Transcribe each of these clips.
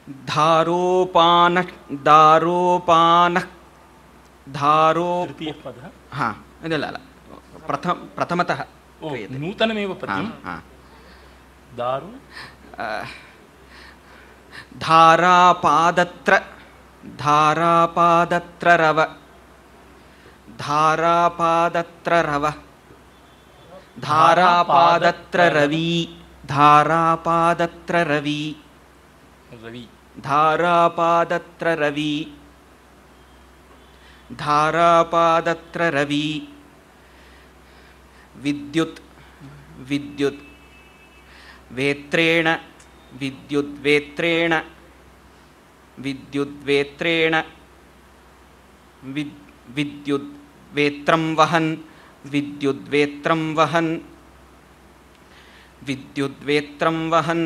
ಧಾರೋಪಾನ ದಾರೋಪಾನ ಧಾರೋ ತೃತೀಯ ಪದ ಹಾಂ ಇದಲ್ಲ ಅಲ್ಲ ಪ್ರಥಮ ಪ್ರಥಮತಃ ಓ ಕ್ರಿಯತೆ ನೂತನಮೇವ ಹಾಂ ಪದ್ಯಂ ಹಾಂ ದಾರು ಧಾರಾಪಾದತ್ರ ಧಾರಾಪಾದತ್ರ ರವ ಧಾರಾಪಾದತ್ರ ರವ ಧಾರಾಪಾದತ್ರ ರವಿ ಧಾರಾಪಾದತ್ರ ರವಿ ರವಿ ಧಾರಾಪಾದತ್ರ ರವಿ ಧಾರಾಪಾದತ್ರ ರವಿ ವಿದ್ಯುತ್ ವಿದ್ಯುತ್ ವೇತ್ರೇಣ ವಿದ್ಯುದ್ವೇತ್ರೇಣ ವಿದ್ಯುದ್ವೇತ್ರೇಣ ವಿದ್ ವಿದ್ಯುದ್ವೇತ್ರಂ ವಹನ್ ವಿದ್ಯುದ್ವೇತ್ರಂ ವಹನ್ ವಿದ್ಯುದ್ವೇತ್ರಂ ವಹನ್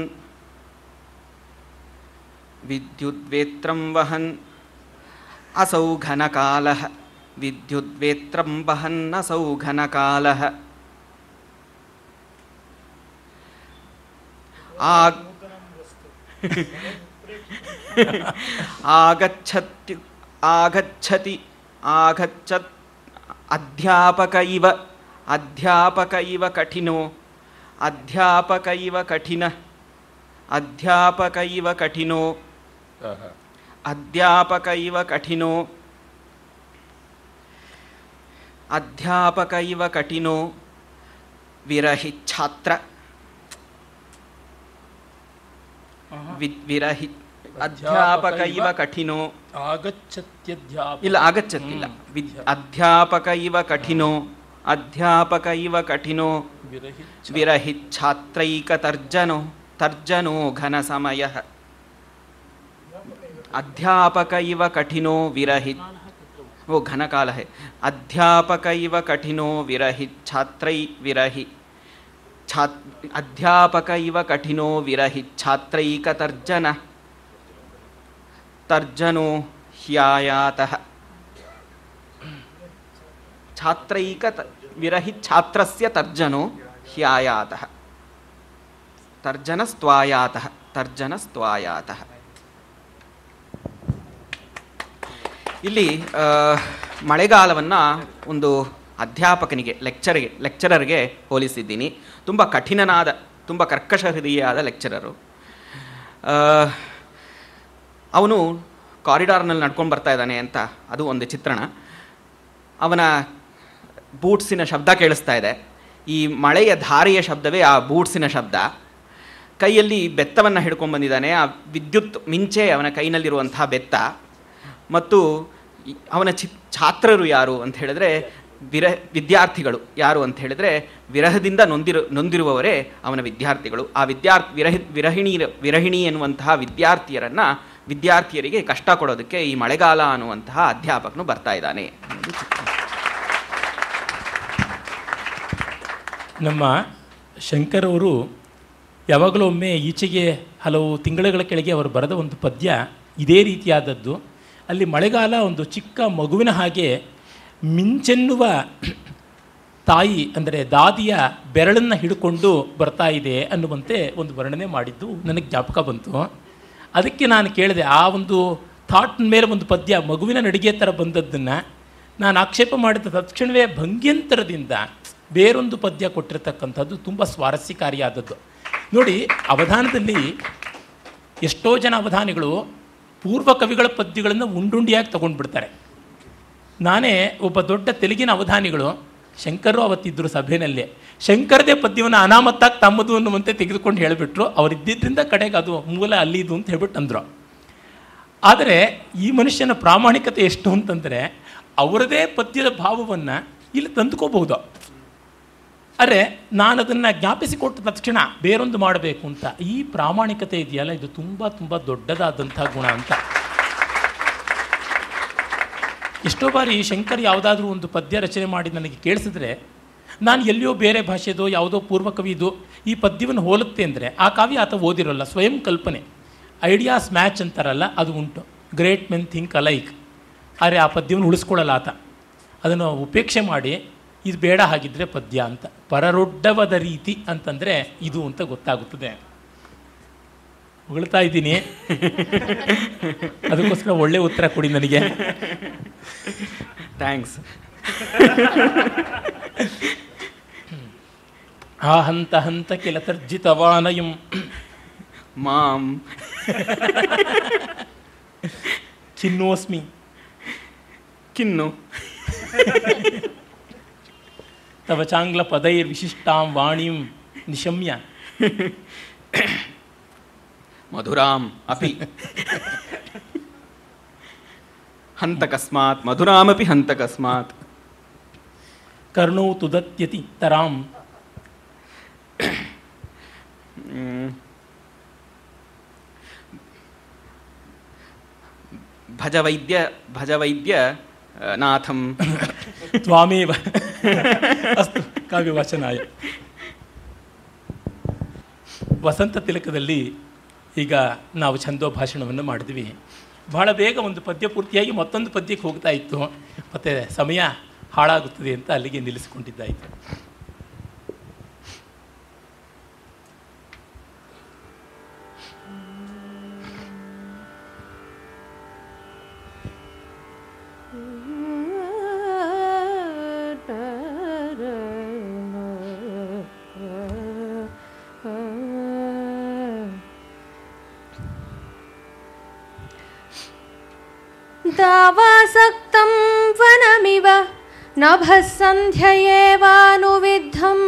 ವಿದ್ಯುದ್ವೇತ್ರಂ ವಹನ್ असौ घनकालः विद्युद्वेत्रं वहन्नसौ घनकालः आग् आगच्छति आगच्छति आगच्छत् अध्यापक इव अध्यापक इव कठिनो अध्यापक इव कठिनः अध्यापक इव कठिनो ಆಹಾ. ಅಧ್ಯಾಪಕ ಇವ ಕಠಿಣೋ ಅಧ್ಯಾಪಕ ಇವ ಕಠಿಣೋ ವಿರಹಿ ಛಾತ್ರ ಆಹಾ. ವಿ- ವಿರಹಿ ಅಧ್ಯಾಪಕ ಇವ ಕಠಿಣೋ ಆಗಚ್ಚತ್ಯಧ್ಯಾಪ ಇಲ್ಲ ಆಗಚ್ಚತ್ತಿಲ್ಲ ಹ್ಮ್. ವಿದ್ ಅಧ್ಯಾಪಕ ಇವ ಕಠಿಣೋ ಅಧ್ಯಾಪಕ ಇವ ಕಠಿಣೋ ವಿರಹಿ ವಿರಹಿ ಛಾತ್ರೈಕತರ್ಜನೋ ತರ್ಜನೋ ಘನ ಸಮಯ ಅಧ್ಯಾಪಕ ಇವ ಕಠಿಣೋ ವಿರಹಿ वो घन काल है अध्यापक इव कठिनो विरहि छात्रै विरहि छा अध्यापक इव कठिनो विरहि छात्रैकतर्जन तर्जनो ह्यायातः छात्रैक विरहि छात्रस्य तर्जनो ह्यायातः तर्जनस्त्वायातः तर्जनस्त्वायातः ಇಲ್ಲಿ ಆ, ಮಳೆಗಾಲವನ್ನು ಒಂದು ಅಧ್ಯಾಪಕನಿಗೆ ಲೆಕ್ಚರ್ಗೆ ಲೆಕ್ಚರರ್ಗೆ ಹೋಲಿಸಿದ್ದೀನಿ ತುಂಬ ಕಠಿಣನಾದ ತುಂಬ ಕರ್ಕಶ ಹೃದಯಾದ ಲೆಕ್ಚರರು ಆ, ಅವನು ಕಾರಿಡಾರ್ನಲ್ಲಿ ನಡ್ಕೊಂಡು ಬರ್ತಾ ಇದ್ದಾನೆ ಅಂತ ಅದು ಒಂದು ಚಿತ್ರಣ ಅವನ ಬೂಟ್ಸಿನ ಶಬ್ದ ಕೇಳಿಸ್ತಾ ಇದೆ ಈ ಮಳೆಯ ಧಾರೆಯ ಶಬ್ದವೇ ಆ ಬೂಟ್ಸಿನ ಶಬ್ದ ಕೈಯಲ್ಲಿ ಬೆತ್ತವನ್ನು ಹಿಡ್ಕೊಂಡು ಬಂದಿದ್ದಾನೆ ಆ ವಿದ್ಯುತ್ ಮಿಂಚೆ ಅವನ ಕೈನಲ್ಲಿರುವಂತಹ ಬೆತ್ತ ಮತ್ತು ಈ- ಅವನ ಚಿ ಛಾತ್ರರು ಯಾರು ಅಂತ ಹೇಳಿದ್ರೆ ವಿರ ವಿದ್ಯಾರ್ಥಿಗಳು ಯಾರು ಅಂತ ಹೇಳಿದ್ರೆ ವಿರಹದಿಂದ ನೊಂದಿರು ನೊಂದಿರುವವರೇ ಅವನ ವಿದ್ಯಾರ್ಥಿಗಳು ಆ ವಿದ್ಯಾರ್ಥಿ ವಿರಹಿ ವಿರಹಿಣಿ ವಿರಹಿಣಿ ಎನ್ನುವಂತಹ ವಿದ್ಯಾರ್ಥಿಯರನ್ನು ವಿದ್ಯಾರ್ಥಿಯರಿಗೆ ಕಷ್ಟ ಕೊಡೋದಕ್ಕೆ ಈ ಮಳೆಗಾಲ ಅನ್ನುವಂತಹ ಅಧ್ಯಾಪಕನು ಬರ್ತಾ ಇದ್ದಾನೆ ಅನ್ನೋದು ಚಿತ್ರ. ನಮ್ಮ ಶಂಕರವರು ಯಾವಾಗಲೂ ಒಮ್ಮೆ ಈಚೆಗೆ ಹಲವು ತಿಂಗಳುಗಳ ಕೆಳಗೆ ಅವರು ಬರೆದ ಒಂದು ಪದ್ಯ ಇದೇ ರೀತಿಯಾದದ್ದು ಅಲ್ಲಿ ಮಳೆಗಾಲ ಒಂದು ಚಿಕ್ಕ ಮಗುವಿನ ಹಾಗೆ ಮಿಂಚೆನ್ನುವ ತಾಯಿ ಅಂದರೆ ದಾದಿಯ ಬೆರಳನ್ನು ಹಿಡ್ಕೊಂಡು ಬರ್ತಾ ಇದೆ ಅನ್ನುವಂತೆ ಒಂದು ವರ್ಣನೆ ಮಾಡಿದ್ದು ನನಗೆ ಜ್ಞಾಪಕ ಬಂತು ಅದಕ್ಕೆ ನಾನು ಕೇಳಿದೆ ಆ ಒಂದು ಥಾಟ್ ಮೇಲೆ ಒಂದು ಪದ್ಯ ಮಗುವಿನ ನಡಿಗೆ ಥರ ಬಂದದ್ದನ್ನು ನಾನು ಆಕ್ಷೇಪ ಮಾಡಿದ ತಕ್ಷಣವೇ ಭಂಗ್ಯಂತರದಿಂದ ಬೇರೊಂದು ಪದ್ಯ ಕೊಟ್ಟಿರ್ತಕ್ಕಂಥದ್ದು ತುಂಬ ಸ್ವಾರಸ್ಯಕಾರಿಯಾದದ್ದು ನೋಡಿ ಅವಧಾನದಲ್ಲಿ ಎಷ್ಟೋ ಜನ ಅವಧಾನಿಗಳು ಪೂರ್ವ ಕವಿಗಳ ಪದ್ಯಗಳನ್ನು ಉಂಡುಂಡಿಯಾಗಿ ತಗೊಂಡ್ಬಿಡ್ತಾರೆ ನಾನೇ ಒಬ್ಬ ದೊಡ್ಡ ತೆಲುಗಿನ ಅವಧಾನಿಗಳು ಶಂಕರು ಅವತ್ತಿದ್ದರು ಸಭೆಯಲ್ಲೇ ಶಂಕರದೇ ಪದ್ಯವನ್ನು ಅನಾಮತ್ತಾಗಿ ತಮ್ಮದು ಅನ್ನುವಂತೆ ತೆಗೆದುಕೊಂಡು ಹೇಳಿಬಿಟ್ರು ಅವರಿದ್ದಿದ್ದರಿಂದ ಕಡೆಗೆ ಅದು ಮೂಲ ಅಲ್ಲಿದು ಅಂತ ಹೇಳ್ಬಿಟ್ಟು ಅಂದರು ಆದರೆ ಈ ಮನುಷ್ಯನ ಪ್ರಾಮಾಣಿಕತೆ ಎಷ್ಟು ಅಂತಂದರೆ ಅವರದೇ ಪದ್ಯದ ಭಾವವನ್ನು ಇಲ್ಲಿ ತಂದುಕೋಬಹುದು ಅರೆ ನಾನು ಅದನ್ನು ಜ್ಞಾಪಿಸಿಕೊಟ್ಟ ತಕ್ಷಣ ಬೇರೊಂದು ಮಾಡಬೇಕು ಅಂತ ಈ ಪ್ರಾಮಾಣಿಕತೆ ಇದೆಯಲ್ಲ ಇದು ತುಂಬ ತುಂಬ ದೊಡ್ಡದಾದಂಥ ಗುಣ ಅಂತ ಎಷ್ಟೋ ಬಾರಿ ಶಂಕರ್ ಯಾವುದಾದ್ರೂ ಒಂದು ಪದ್ಯ ರಚನೆ ಮಾಡಿ ನನಗೆ ಕೇಳಿಸಿದ್ರೆ ನಾನು ಎಲ್ಲಿಯೋ ಬೇರೆ ಭಾಷೆದೋ ಯಾವುದೋ ಪೂರ್ವ ಕವಿದು ಈ ಪದ್ಯವನ್ನು ಹೋಲುತ್ತೆ ಅಂದರೆ ಆ ಕಾವ್ಯ ಆತ ಓದಿರೋಲ್ಲ ಸ್ವಯಂ ಕಲ್ಪನೆ ಐಡಿಯಾಸ್ ಮ್ಯಾಚ್ ಅಂತಾರಲ್ಲ ಅದು ಉಂಟು ಗ್ರೇಟ್ ಮೆನ್ ಥಿಂಕ್ ಅಲೈಕ್ ಆದರೆ ಆ ಪದ್ಯವನ್ನು ಉಳಿಸ್ಕೊಳ್ಳಲ್ಲ ಆತ ಅದನ್ನು ಉಪೇಕ್ಷೆ ಮಾಡಿ ಇದು ಬೇಡ ಹಾಗಿದ್ರೆ ಪದ್ಯ ಅಂತ ಪರರೊಡ್ಡವದ ರೀತಿ ಅಂತಂದರೆ ಇದು ಅಂತ ಗೊತ್ತಾಗುತ್ತದೆ ಹೊಗಳ್ತಾ ಇದ್ದೀನಿ ಅದಕ್ಕೋಸ್ಕರ ಒಳ್ಳೆ ಉತ್ತರ ಕೊಡಿ ನನಗೆ ಥ್ಯಾಂಕ್ಸ್ ಆ ಹಂತ ಹಂತ ಕೆಲ ತರ್ಜಿತವಾನಯಂ ಮಾಂ ಚಿನ್ನೋಸ್ಮಿ ಕಿನ್ನು ತವ ಚಾಂಗ್ಲ ಪದೈರ್ ವಿಶಿಷ್ಟಾಂ ವಾಣಿಂ ನಿಶಮ್ಯ ಮಧುರಾಂ ಅಪಿ ಹಂತಕಸ್ಮಾತ್ ಮಧುರಾಮಪಿ ಹಂತಕಸ್ಮಾತ್ ಕರ್ಣೌ ತುದತ್ಯತಿ ತರಾಂ ಮ್, ಭಜವೈದ್ಯ ಭಜವೈದ್ಯ ಆ, ನಾಥಂ ತ್ವಾಮೇವ ಅಸ್ತು ಕಾವ್ಯವಾಚನಾಯ ವಸಂತ ತಿಲಕದಲ್ಲಿ ಈಗ ನಾವು ಛಂದೋ ಭಾಷಣವನ್ನು ಮಾಡಿದ್ವಿ ಬಹಳ ಬೇಗ ಒಂದು ಪದ್ಯ ಪೂರ್ತಿಯಾಗಿ ಮತ್ತೊಂದು ಪದ್ಯಕ್ಕೆ ಹೋಗ್ತಾ ಇತ್ತು ಮತ್ತು ಸಮಯ ಹಾಳಾಗುತ್ತದೆ ಅಂತ ಅಲ್ಲಿಗೆ ನಿಲ್ಲಿಸಿಕೊಂಡಿದ್ದಾಯಿತು दावासक्तं वनमिव नभः सन्ध्ययेवानुविद्धम्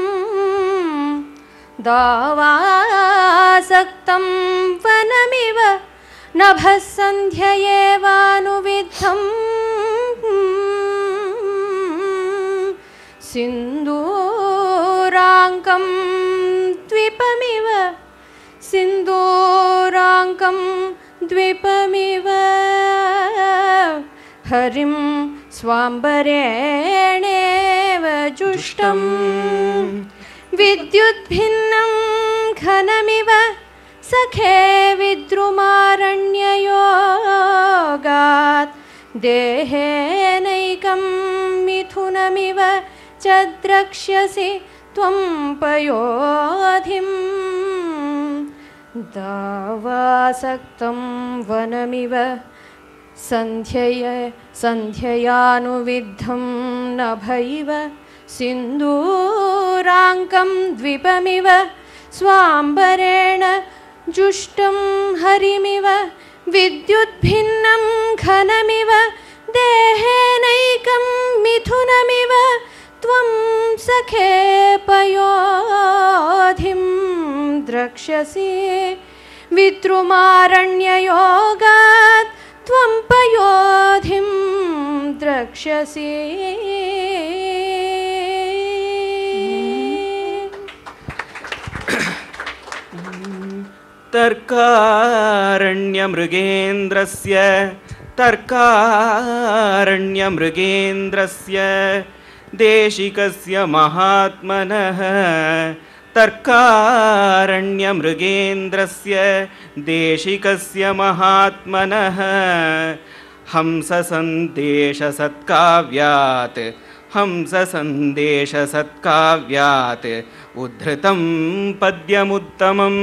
दावासक्तं वनमिव नभः सन्ध्ययेवानुविद्धम् सिन्दूराङ्कं द्विपमिव सिन्दूराङ्कं द्विपमिव हरिं स्वाम्बरेणेव जुष्टं विद्युद्भिन्नं घनमिव सखे विद्रुमारण्ययोगात् देहेनैकं मिथुनमिव च द्रक्ष्यसि त्वं पयोधिम् दावासक्तं वनमिव सन्ध्यय सन्ध्ययानुविद्धं नभैव सिन्दूराङ्कं द्विपमिव स्वाम्बरेण जुष्टं हरिमिव विद्युद्भिन्नं घनमिव देहेनैकं मिथुनमिव त्वं सखे पयोधिं द्रक्ष्यसि विद्रुमारण्ययोगात् त्वं पयोधिं द्रक्ष्यसि तर्कारण्यमृगेन्द्रस्य तर्कारण्यमृगेन्द्रस्य देशिकस्य महात्मनः तर्कारण्यमृगेन्द्रस्य देशिकस्य महात्मनः हंससन्देशसत्काव्यात् हंससन्देशसत्काव्यात् उद्धृतं पद्यमुत्तमम्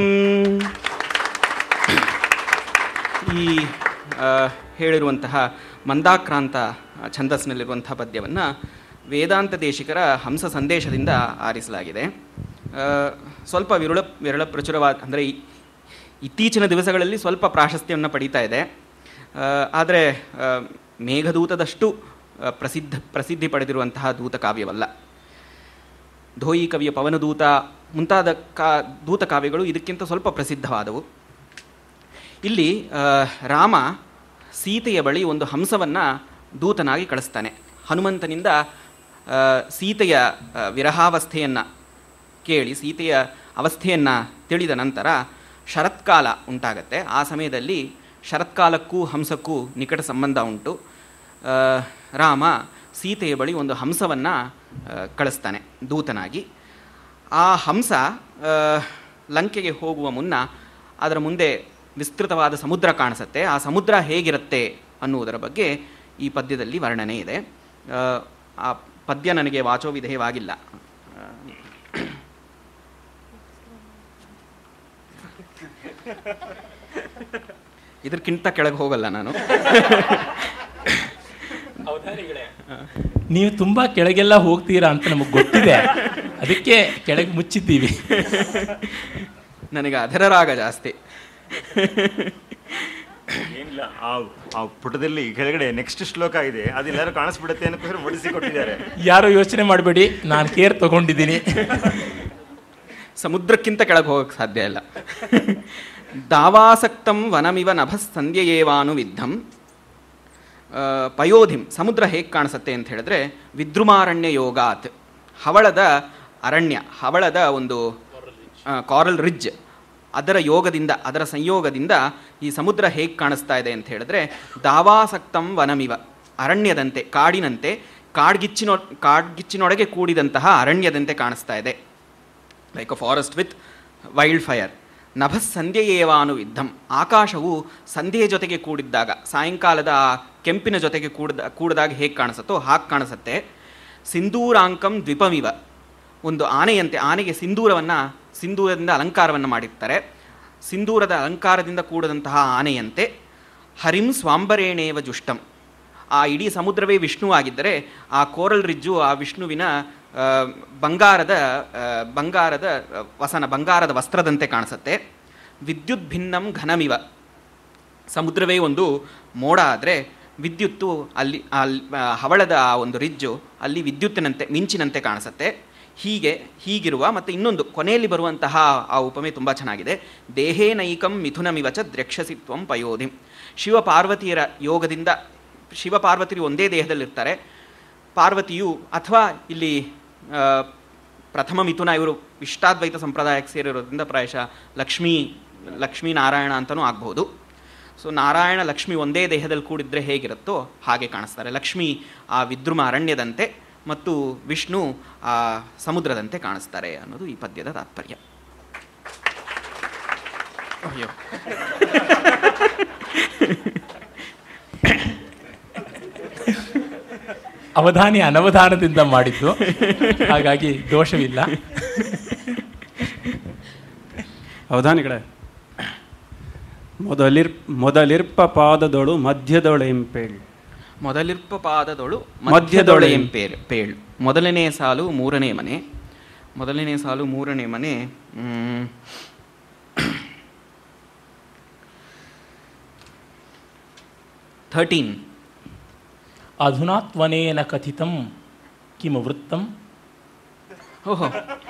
ಈ ಆ, ಹೇಳಿರುವಂತಹ ಮಂದಾಕ್ರಾಂತ ಛಂದಸ್ಸಿನಲ್ಲಿರುವಂತಹ ಪದ್ಯವನ್ನು ವೇದಾಂತ ದೇಶಿಕರ ಹಂಸ ಸಂದೇಶದಿಂದ ಆರಿಸಲಾಗಿದೆ ಆ, ಸ್ವಲ್ಪ ವಿರಳ ವಿರಳ ಪ್ರಚುರವಾದ ಅಂದರೆ ಇತ್ತೀಚಿನ ದಿವಸಗಳಲ್ಲಿ ಸ್ವಲ್ಪ ಪ್ರಾಶಸ್ತ್ಯವನ್ನು ಪಡೀತಾ ಇದೆ ಆದರೆ ಮೇಘದೂತದಷ್ಟು ಆ, ಪ್ರಸಿದ್ಧ ಪ್ರಸಿದ್ಧಿ ಪಡೆದಿರುವಂತಹ ದೂತ ಕಾವ್ಯವಲ್ಲ ಧೋಯಿ ಕವಿಯ ಪವನದೂತ ಮುಂತಾದ ಕಾ ದೂತ ಕಾವ್ಯಗಳು ಇದಕ್ಕಿಂತ ಸ್ವಲ್ಪ ಪ್ರಸಿದ್ಧವಾದವು ಇಲ್ಲಿ ಆ, ರಾಮ ಸೀತೆಯ ಬಳಿ ಒಂದು ಹಂಸವನ್ನು ದೂತನಾಗಿ ಕಳಿಸ್ತಾನೆ ಹನುಮಂತನಿಂದ ಆ, ಸೀತೆಯ ಆ, ವಿರಹಾವಸ್ಥೆಯನ್ನು ಕೇಳಿ ಸೀತೆಯ ಅವಸ್ಥೆಯನ್ನು ತಿಳಿದ ನಂತರ ಶರತ್ಕಾಲ ಉಂಟಾಗತ್ತೆ ಆ ಸಮಯದಲ್ಲಿ ಶರತ್ಕಾಲಕ್ಕೂ ಹಂಸಕ್ಕೂ ನಿಕಟ ಸಂಬಂಧ ಉಂಟು ಆ, ರಾಮ ಸೀತೆಯ ಬಳಿ ಒಂದು ಹಂಸವನ್ನು ಕಳಿಸ್ತಾನೆ ದೂತನಾಗಿ ಆ ಹಂಸ ಆ, ಲಂಕೆಗೆ ಹೋಗುವ ಮುನ್ನ ಅದರ ಮುಂದೆ ವಿಸ್ತೃತವಾದ ಸಮುದ್ರ ಕಾಣಿಸುತ್ತೆ ಆ ಸಮುದ್ರ ಹೇಗಿರುತ್ತೆ ಅನ್ನುವುದರ ಬಗ್ಗೆ ಈ ಪದ್ಯದಲ್ಲಿ ವರ್ಣನೆ ಇದೆ ಆ, ಆ ಪದ್ಯ ನನಗೆ ವಾಚೋವಿಧೇಯವಾಗಿಲ್ಲ ಇದಕ್ಕಿಂತ ಕೆಳಗೆ ಹೋಗಲ್ಲ ನಾನು ನೀವು ತುಂಬ ಕೆಳಗೆಲ್ಲ ಹೋಗ್ತೀರಾ ಅಂತ ನಮಗೆ ಗೊತ್ತಿದೆ ಅದಕ್ಕೆ ಕೆಳಗೆ ಮುಚ್ಚಿದ್ದೀವಿ ನನಗೆ ಅದರ ರಾಗ ಜಾಸ್ತಿ ಏನಿಲ್ಲ ಆ ಆ ಪುಟದಲ್ಲಿ ಕೆಳಗಡೆ ನೆಕ್ಸ್ಟ್ ಶ್ಲೋಕ ಇದೆ ಅದೆಲ್ಲರೂ ಕಾಣಿಸ್ಬಿಡುತ್ತೆ ಅನ್ನೋಕ್ಕೋಸ್ಕರ ಮಡಿಸಿ ಕೊಟ್ಟಿದ್ದಾರೆ ಯಾರು ಯೋಚನೆ ಮಾಡಬೇಡಿ ನಾನು ಕೇರ್ ತಗೊಂಡಿದ್ದೀನಿ ಸಮುದ್ರಕ್ಕಿಂತ ಕೆಳಗೆ ಹೋಗಕ್ಕೆ ಸಾಧ್ಯ ಇಲ್ಲ ದಾವಾಸಕ್ತಂ ವನಮಿವ ನಭಸ್ ಸಂಧ್ಯೇವಾನು ವಿದ್ಧಂ ಆ, ಪಯೋಧಿಂ ಸಮುದ್ರ ಹೇಗೆ ಕಾಣಿಸುತ್ತೆ ಅಂತ ಹೇಳಿದ್ರೆ ವಿದ್ರುಮಾರಣ್ಯ ಯೋಗಾತ್ ಹವಳದ ಅರಣ್ಯ ಹವಳದ ಒಂದು ಕಾರಲ್ ರಿಡ್ಜ್ ಅದರ ಯೋಗದಿಂದ ಅದರ ಸಂಯೋಗದಿಂದ ಈ ಸಮುದ್ರ ಹೇಗೆ ಕಾಣಿಸ್ತಾ ಇದೆ ಅಂತ ಹೇಳಿದ್ರೆ ದಾವಾಸಕ್ತಂ ವನಮಿವ ಅರಣ್ಯದಂತೆ ಕಾಡಿನಂತೆ ಕಾಡ್ಗಿಚ್ಚಿನೊ ಕಾಡ್ಗಿಚ್ಚಿನೊಳಗೆ ಕೂಡಿದಂತಹ ಅರಣ್ಯದಂತೆ ಕಾಣಿಸ್ತಾ ಇದೆ like a forest with wildfire ನಭಸ್ ಸಂಧ್ಯೆಯೇವಾನು ಇದ್ದಂ ಆಕಾಶವು ಸಂಧ್ಯೆಯ ಜೊತೆಗೆ ಕೂಡಿದ್ದಾಗ ಸಾಯಂಕಾಲದ ಆ ಕೆಂಪಿನ ಜೊತೆಗೆ ಕೂಡಿದ ಕೂಡಿದಾಗ ಹೇಗೆ ಕಾಣಿಸುತ್ತೋ ಹಾಗೆ ಕಾಣಿಸುತ್ತೆ ಸಿಂಧೂರಾಂಕಂ ದ್ವಿಪಮಿವ ಒಂದು ಆನೆಯಂತೆ ಆನೆಗೆ ಸಿಂಧೂರವನ್ನು ಸಿಂಧೂರದಿಂದ ಅಲಂಕಾರವನ್ನು ಮಾಡಿರ್ತಾರೆ ಸಿಂಧೂರದ ಅಲಂಕಾರದಿಂದ ಕೂಡಿದಂತಹ ಆನೆಯಂತೆ ಹರಿಂ ಸ್ವಾಂಬರೇಣೇವ ಜುಷ್ಟಂ ಆ ಇಡೀ ಸಮುದ್ರವೇ ವಿಷ್ಣುವಾಗಿದ್ದರೆ ಆ ಕೋರಲ್ ರಿಜ್ಜು ಆ ವಿಷ್ಣುವಿನ ಆ, ಬಂಗಾರದ ಆ, ಬಂಗಾರದ ಆ, ವಸನ ಬಂಗಾರದ ವಸ್ತ್ರದಂತೆ ಕಾಣಿಸುತ್ತೆ ವಿದ್ಯುತ್ ಭಿನ್ನಂ ಘನಮಿವ ಸಮುದ್ರವೇ ಒಂದು ಮೋಡ ಆದರೆ ವಿದ್ಯುತ್ತು ಅಲ್ಲಿ ಅಲ್ಲಿ ಆ, ಹವಳದ ಆ ಒಂದು ರಿಜ್ಜು ಅಲ್ಲಿ ವಿದ್ಯುತ್ತಿನಂತೆ ಮಿಂಚಿನಂತೆ ಕಾಣಿಸುತ್ತೆ ಹೀಗೆ ಹೀಗಿರುವ ಮತ್ತು ಇನ್ನೊಂದು ಕೊನೆಯಲ್ಲಿ ಬರುವಂತಹ ಆ ಉಪಮೆ ತುಂಬ ಚೆನ್ನಾಗಿದೆ ದೇಹೇನೈಕಂ ಮಿಥುನಮಿವಚ ದ್ರಕ್ಷಸಿತ್ವಂ ಪಯೋಧಿಂ ಶಿವ ಪಾರ್ವತಿಯರ ಯೋಗದಿಂದ ಶಿವ ಪಾರ್ವತಿಯರು ಒಂದೇ ದೇಹದಲ್ಲಿರ್ತಾರೆ ಪಾರ್ವತಿಯು ಅಥವಾ ಇಲ್ಲಿ ಆ, ಪ್ರಥಮ ಮಿಥುನ ಇವರು ಇಷ್ಟಾದ್ವೈತ ಸಂಪ್ರದಾಯಕ್ಕೆ ಸೇರಿರೋದ್ರಿಂದ ಪ್ರಾಯಶಃ ಲಕ್ಷ್ಮೀ ಲಕ್ಷ್ಮೀನಾರಾಯಣ ಅಂತಲೂ ಆಗ್ಬೋದು ಸೊ ನಾರಾಯಣ ಲಕ್ಷ್ಮಿ ಒಂದೇ ದೇಹದಲ್ಲಿ ಕೂಡಿದ್ರೆ ಹೇಗಿರುತ್ತೋ ಹಾಗೆ ಕಾಣಿಸ್ತಾರೆ ಲಕ್ಷ್ಮಿ ಆ ವಿದ್ರುಮ ಅರಣ್ಯದಂತೆ ಮತ್ತು ವಿಷ್ಣು ಆ ಸಮುದ್ರದಂತೆ ಕಾಣಿಸ್ತಾರೆ ಅನ್ನೋದು ಈ ಪದ್ಯದ ತಾತ್ಪರ್ಯ ಅಯ್ಯೋ ಅವಧಾನಿ ಅನವಧಾನದಿಂದ ಮಾಡಿದ್ದು ಹಾಗಾಗಿ ದೋಷವಿಲ್ಲ ಅವಧಾನಿಗಳೇ ಮೊದಲಿರ್ ಮೊದಲಿರ್ಪ ಪಾದದೊಳು ಮಧ್ಯದೊಳೆಂಪೇಳ್ ಮೊದಲಿರ್ಪ ಪಾದದೊಳು ಮಧ್ಯದೊಳೆ ಮಧ್ಯದೊಳೆ ಎಂಪೇರು ಪೇಳು ಮೊದಲನೇ ಸಾಲು ಮೂರನೇ ಮನೆ ಮೊದಲನೇ ಸಾಲು ಮೂರನೇ ಮನೆ ಮ್, ಥರ್ಟೀನ್ ಅಧುನಾತ್ವನೇನ ಕಥಿತಂ ಕಿಮ ವೃತ್ತಂ ಓಹೋ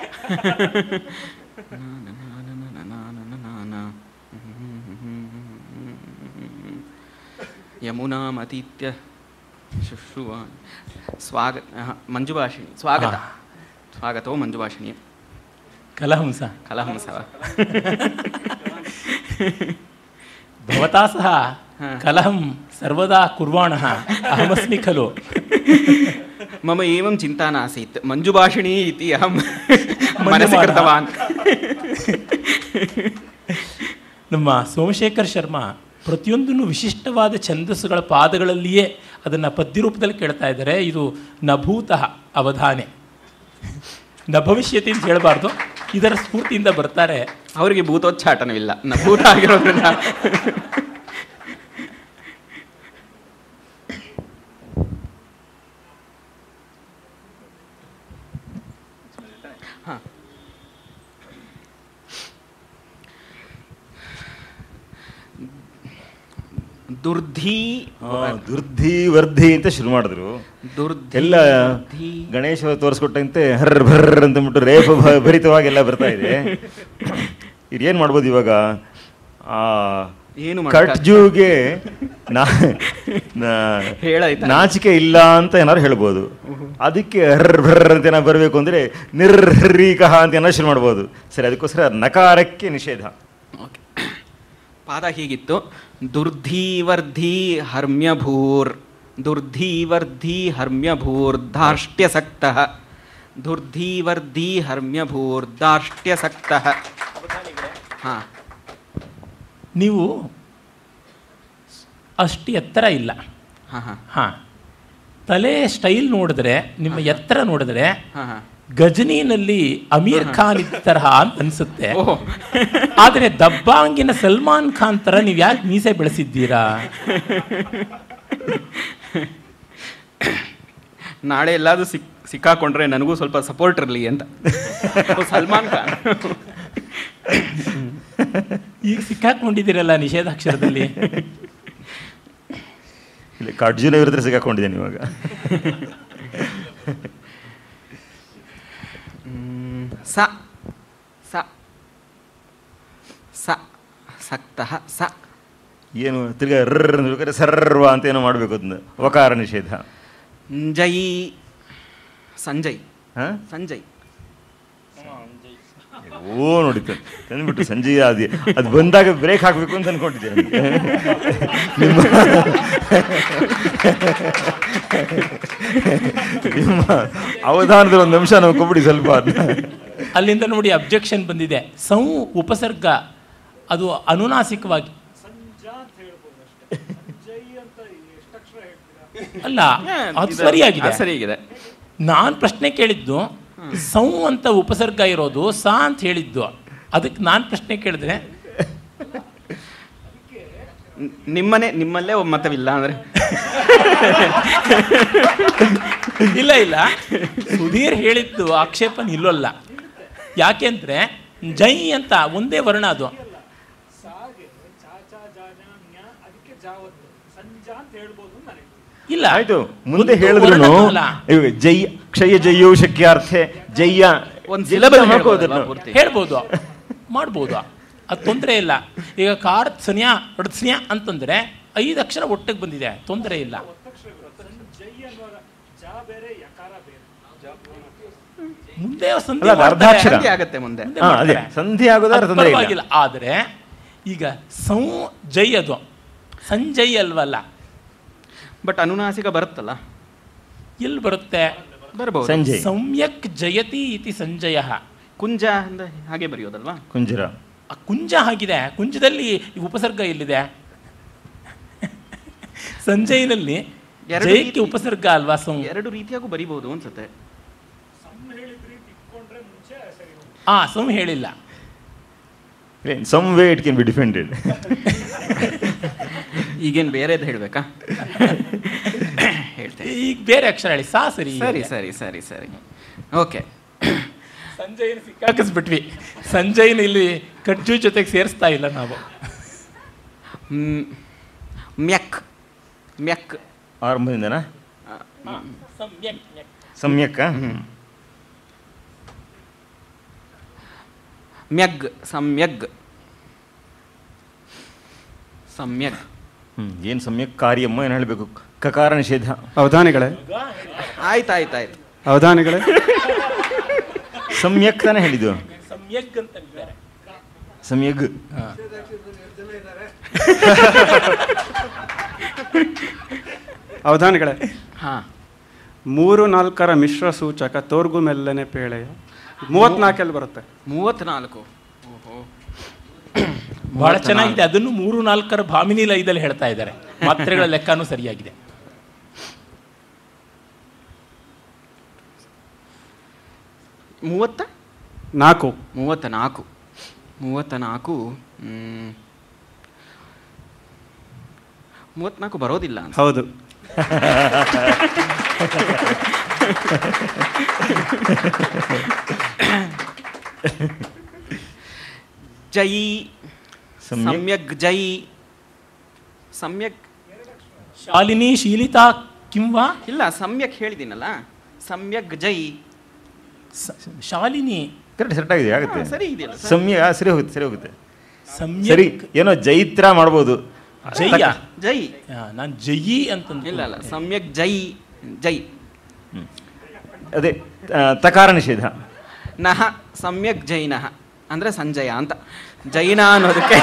ಯಮುನಾಮತೀತ್ಯ ಶುಶ್ರುವ ಸ್ವಾಗ ಆಹಾ, ಮಂಜುಭಾಷಿಣಿ ಸ್ವಾಗತ ಹಾ. ಸ್ವಾಗತೋ ಮಂಜುಭಾಷಿಣಿ ಕಲಹಂಸ ಕಲಹಂಸವ ಭವತಾ ಸಹ ಹಾ. ಕಲಹಂ ಸರ್ವದಾ ಕುರ್ವಾಣಃ ಅಹಮಸ್ಮಿ ಖಲು ಮಮ ಏವಂ ಚಿಂತಾ ನಾಸೀತ್ ಮಂಜುಭಾಷಿಣಿ ಇತಿ ಅಹಂ ಮನಸ್ಸಿ ಮನ್ಯಮಾನಃ. ಕೃತವಾನ್ ನಮ್ಮ ಸೋಮಶೇಖರ್ ಶರ್ಮಾ ಪ್ರತಿಯೊಂದನ್ನು ವಿಶಿಷ್ಟವಾದ ಛಂದಸ್ಸುಗಳ ಪಾದಗಳಲ್ಲಿಯೇ ಅದನ್ನು ಪದ್ಯ ರೂಪದಲ್ಲಿ ಕೇಳ್ತಾ ಇದ್ದಾರೆ ಇದು ನಭೂತಃ ಅವಧಾನೆ ನ ಭವಿಷ್ಯತಿ ಅಂತ ಹೇಳಬಾರ್ದು ಇದರ ಸ್ಫೂರ್ತಿಯಿಂದ ಬರ್ತಾರೆ ಅವರಿಗೆ ಭೂತೋಚ್ಚಾಟನೂ ಇಲ್ಲ ನ ಭೂತ ಆಗಿರೋದ್ರಿಂದ ಹ. ದುರ್ಧಿ ದುರ್ಧಿ ವರ್ಧಿ ಅಂತ ಶುರು ಮಾಡಿದ್ರು ದುರ್ಧಿ ಎಲ್ಲ ಧಿ. ಗಣೇಶ ತೋರಿಸ್ಕೊಟ್ಟಂತೆ ಹರ್ ಭರ್ ಅಂತಂದ್ಬಿಟ್ಟು ರೇಪ ಭ- ಭರಿತವಾಗಿ ಎಲ್ಲ ಬರ್ತಾ ಇದೆ ಇದೇನ್ ಮಾಡ್ಬೋದು ಇವಾಗ ಆ ಏನು ಕಟ್ ಮಾಡಕ್ಕಾಗ್ತದೆ? ಜೂಗೆ ನಾ- ನಾ- ಹೇಳಾಯ್ತಾ? ನಾಚಿಕೆ ಇಲ್ಲ ಅಂತ ಏನಾದ್ರು ಹೇಳ್ಬೋದು ಅದಕ್ಕೆ ಹರ್ ಭರ್ ಅಂತ ಏನಾದ್ರು ಬರಬೇಕು ಅಂದ್ರೆ ನಿರ್ಹರೀಕಃ ಅಂತ ಏನಾದ್ರು ಶುರು ಮಾಡ್ಬೋದು ಸರಿ ಅದಕ್ಕೋಸ್ಕರ ನಕಾರಕ್ಕೆ ನಿಷೇಧ ಓಕೆ ಪಾದ ಹೀಗಿತ್ತು ದುರ್ಧೀವರ್ಧಿ ಹರ್ಮ್ಯಭೂರ್ ದುರ್ಧೀವರ್ಧಿ ಹರ್ಮ್ಯಭೂರ್ಧಾರ್ಷ್ಟ್ಯಸಕ್ತಃ ದುರ್ಧೀವರ್ಧಿ ಹರ್ಮ್ಯಭೂರ್ಧಾರ್ಷ್ಟ್ಯಸಕ್ತಃ ಹಾಂ ನೀವು ಅಷ್ಟು ಎತ್ತರ ಇಲ್ಲ ಹಾಂ ಹಾಂ ಹಾಂ ತಲೆ ಸ್ಟೈಲ್ ನೋಡಿದ್ರೆ ನಿಮ್ಮ ಎತ್ತರ ನೋಡಿದ್ರೆ ಹಾಂ ಹಾಂ ಗಜನಿನಲ್ಲಿ ಅಮೀರ್ ಖಾನ್ ಇದ್ದ ತರಹ ಅಂತ ಅನ್ಸುತ್ತೆ ಓಹೋ ಆದರೆ ದಬ್ಬಾಂಗಿನ ಸಲ್ಮಾನ್ ಖಾನ್ ತರ ನೀವು ಯಾಕೆ ಮೀಸೆ ಬೆಳೆಸಿದ್ದೀರಾ ನಾಳೆ ಎಲ್ಲಾದ್ರೂ ಸಿಕ್ ಸಿಕ್ಕಾಕೊಂಡ್ರೆ ನನಗೂ ಸ್ವಲ್ಪ ಸಪೋರ್ಟ್ ಇರಲಿ ಅಂತ ಓ, ಸಲ್ಮಾನ್ ಖಾನ್ ಈಗ ಸಿಕ್ಕಾಕೊಂಡಿದ್ದೀರಲ್ಲ ನಿಷೇಧಾಕ್ಷರದಲ್ಲಿ ಇಲ್ಲಿ ಕಡ್ಜುನ ವಿರುದ್ಧ ಸಿಗಾಕೊಂಡಿದ್ದೇನೆ ಇವಾಗ ಹ್ಮ್, ಸ ಸ ಸ ಸಕ್ತಃ ಸ ಏನು ತಿರ್ಗಾ ರರ್ ಅಂತ ಬೇಕಾದ್ರೆ ಸರ್ವ ಅಂತ ಏನೋ ಮಾಡಬೇಕು ಅದನ್ನ ವಕಾರ ನಿಷೇಧ ಜೈ ಸಂಜಯ್ ಹಾಂ ಸಂಜಯ್ ಓ ನೋಡಿತ್ತು ತಂದ್ಬಿಟ್ಟು ಸಂಜೆ ಅದು ಅದು ಬಂದಾಗ ಬ್ರೇಕ್ ಹಾಕಬೇಕು ಅಂತ ಅನ್ಕೊಂಡಿದ್ದೆ ನನಗೆ. ನಿಮ್ಮ ನಿಮ್ಮ ಅವಧಾನದ ಒಂದು ಅಂಶ ನಾವು ಕೊಬಿಡಿ ಸ್ವಲ್ಪ ಅದನ್ನ ಅಲ್ಲಿಂದ ನೋಡಿ ಅಬ್ಜೆಕ್ಷನ್ ಬಂದಿದೆ ಸಂ ಉಪಸರ್ಗ ಅದು ಅನುನಾಸಿಕವಾಗಿ ಅಲ್ಲ ಅದು ಇದು- ಸರಿಯಾಗಿದೆ ಅದು ಸರಿಯಾಗಿದೆ ನಾನು ಪ್ರಶ್ನೆ ಕೇಳಿದ್ದು ಸಂ ಅಂತ ಉಪಸರ್ಗ ಇರೋದು ಸಾ ಅಂತ ಹೇಳಿದ್ದು ಅದಕ್ಕೆ ನಾನು ಪ್ರಶ್ನೆ ಕೇಳಿದ್ರೆ ನ್- ನಿಮ್ಮನೆ ನಿಮ್ಮಲ್ಲೇ ಒಬ್ಬ ಮತವಿಲ್ಲ ಅಂದ್ರೆ ಇಲ್ಲ ಇಲ್ಲ ಸುಧೀರ್ ಹೇಳಿದ್ದು ಆಕ್ಷೇಪ ನಿಲ್ಲಲ್ಲ ಯಾಕೆಂದ್ರೆ ಜೈ ಅಂತ ಒಂದೇ ವರ್ಣ ಅದು ಇಲ್ಲ ಆಯ್ತು ಮುಂದೆ ಒಂದು ಹೇಳಿದ್ರು ವರ್ಣಮಾಲ. ಇವಾಗ ಜೈ ಕ್ಷಯ ಜಯ್ಯೋ ಶಕ್ಯಾರ್ಥೆ ಜಯ್ಯ ಒಂದು ಜೈ ಸಿಲಬಲ್ ಹಾಕೋದನ್ನ. ಹೇಳ್ಬೋದು ಮಾಡ್ಬೋದು ಅದು ತೊಂದರೆ ಇಲ್ಲ ಈಗ ಕಾರ್ ಸ್ನ್ಯಾ ಸ್ನ್ಯಾ ಅಂತಂದ್ರೆ ಐದು ಅಕ್ಷರ ಒಟ್ಟಿಗೆ ಬಂದಿದೆ ತೊಂದರೆ ಇಲ್ಲ ಮುಂದೆ ಸಂಧಿ ಅಲ್ಲ, ಅದು ಮಾಡ್ತಾರೆ. ಅರ್ಧಾಕ್ಷರ. ಸಂಧಿ ಆಗತ್ತೆ ಮುಂದೆ ಮುಂದೆ ಹಾ, ಅದೇ ಮಾಡ್ತಾರೆ. ಸಂಧಿ ಆಗೋದಾದ್ರೆ ಅದು ತೊಂದರೆ ಇಲ್ಲ ಪರವಾಗಿಲ್ಲ ಆದರೆ ಈಗ ಸಂ ಜೈ ಅದು ಸಂಜಯ್ ಅಲ್ವಲ್ಲ ಬಟ್ ಅನುನಾಸಿಕ ಬರುತ್ತಲ್ಲ ಎಲ್ಲಿ ಬರುತ್ತೆ ಬರ್ಬೋದು ಸಂಜಯ್ ಸಮ್ಯಕ್ ಜಯತಿ ಇತಿ ಸಂಜಯ ಕುಂಜ ಅಂತ ಹಾಗೆ ಬರೆಯೋದಲ್ವಾ ಕುಂಜರ ಆ ಕುಂಜ ಆಗಿದೆ ಕುಂಜದಲ್ಲಿ ಈ ಉಪಸರ್ಗ ಎಲ್ಲಿದೆ ಸಂಜಯ್ನಲ್ಲಿ ಎರಡು ಜಯಕ್ಕೆ ರೀತಿ- ಉಪಸರ್ಗ ಅಲ್ವಾ ಸಂ ಎರಡು ರೀತಿಯಾಗೂ ಬರಿಬಹುದು ಅನ್ಸುತ್ತೆ ಆ ಸಂ ಹೇಳಿಲ್ಲ some way it can be defended ಈಗೇನು ಬೇರೆದು ಹೇಳ್ಬೇಕಾ ಹೇಳ್ತೇನೆ ಈಗ ಬೇರೆ ಅಕ್ಷರ ಹೇಳಿ ಸಾ ಸರಿ ಸರಿ ಸರಿ ಸರಿ ಸರಿ ಓಕೆ ಸಂಜಯ್ನ ಸಿಕ್ಕಾಕಿಸ್ಬಿಟ್ವಿ ಸಂಜಯ್ನ ಇಲ್ಲಿ ಕಜ್ಜು ಜೊತೆಗೆ ಸೇರಿಸ್ತಾ ಇಲ್ಲ ನಾವು ಮ್ಯಕ್ ಮ್ಯಕ್ ಆರಂಭದಿಂದನಾ ಸಮ್ಯಕ್ ಮ್ಯಕ್. ಸಮ್ಯಕ್ಕ ಮ್ಯಗ್ ಸಮ್ಯಗ್ ಸಮ್ಯಗ್ ಹ್ಮ್ ಏನು ಸಮ್ಯಕ್ ಕಾರ್ಯಮ್ಮ ಏನು ಹೇಳಬೇಕು ಕಕಾರ ನಿಷೇಧ ಅವಧಾನಿಗಳೇ ಆಯ್ತು ಆಯ್ತು ಆಯ್ತು ಅವಧಾನಿಗಳೇ ಸಮ್ಯಕ್ ತಾನೇ ಹೇಳಿದ್ದು ಸಮ್ಯಕ್ ಅಂತ ಇದ್ದಾರೆ ಸಮ್ಯಗ್ ಅವಧಾನಿಗಳೇ ಹಾ ಮೂರು ನಾಲ್ಕರ ಮಿಶ್ರ ಸೂಚಕ ತೋರ್ಗು ಮೆಲ್ಲನೆ ಪೇಳೆಯ ಮೂವತ್ನಾಲ್ಕಲ್ಲಿ ಬರುತ್ತೆ ಮೂವತ್ನಾಲ್ಕು ಓಹೋ ಬಹಳ ಚೆನ್ನಾಗಿದೆ ಅದನ್ನು ಮೂರು ನಾಲ್ಕರ ಭಾಮಿನಿ ಲಯದಲ್ಲಿ ಹೇಳ್ತಾ ಇದ್ದಾರೆ ಮಾತ್ರೆಗಳ ಲೆಕ್ಕನೂ ಸರಿಯಾಗಿದೆ ಮೂವತ್ತ ನಾಲ್ಕು ಮೂವತ್ತ ನಾಲ್ಕು ಮೂವತ್ತ ನಾಲ್ಕು ಮ್, ಮೂವತ್ನಾಲ್ಕು ಬರೋದಿಲ್ಲ ಅನ್ಸುತ್ತೆ. ಹೌದು ಜೈ ಸಮ್ಯಕ್. ಸಮ್ಯಗ್ ಜೈ ಸಮ್ಯಕ್ ಶಾಲಿನಿ ಶೀಲಿತಾ ಕಿಂವಾ ಇಲ್ಲ ಸಮ್ಯಕ್ ಹೇಳಿದ್ದೀನಲ್ಲ ಸಮ್ಯಗ್ ಜೈ ಸ- ಶಾಲಿನಿ ಕರೆಕ್ಟ್ ಸೆಟ್ ಆಗಿದೆ ಆಗುತ್ತೆ ಹಾ, ಸರಿ ಇದೆಯಲ್ಲ ಸರ್. ಸಮ್ಯ ಆ, ಸರಿ ಹೋಗುತ್ತೆ ಸರಿ ಹೋಗುತ್ತೆ ಸಮ್ಯಕ್ ಸರಿ ಏನೋ ಜೈತ್ರ ಮಾಡ್ಬೋದು ಜಯ್ಯ ಜೈ ನಾನು ಜಯಿ ಅಂತಂದು ಇಲ್ಲ ಅಲ್ಲ ಸಮ್ಯಕ್ ಜೈ ಜೈ ಅದೇ ಆ, ತಕಾರ ನಿಷೇಧ ನಹ ಸಮ್ಯಕ್ ಜೈನಃ ಅಂದ್ರೆ ಸಂಜಯ ಅಂತ ಜೈನ ಅನ್ನೋದಕ್ಕೆ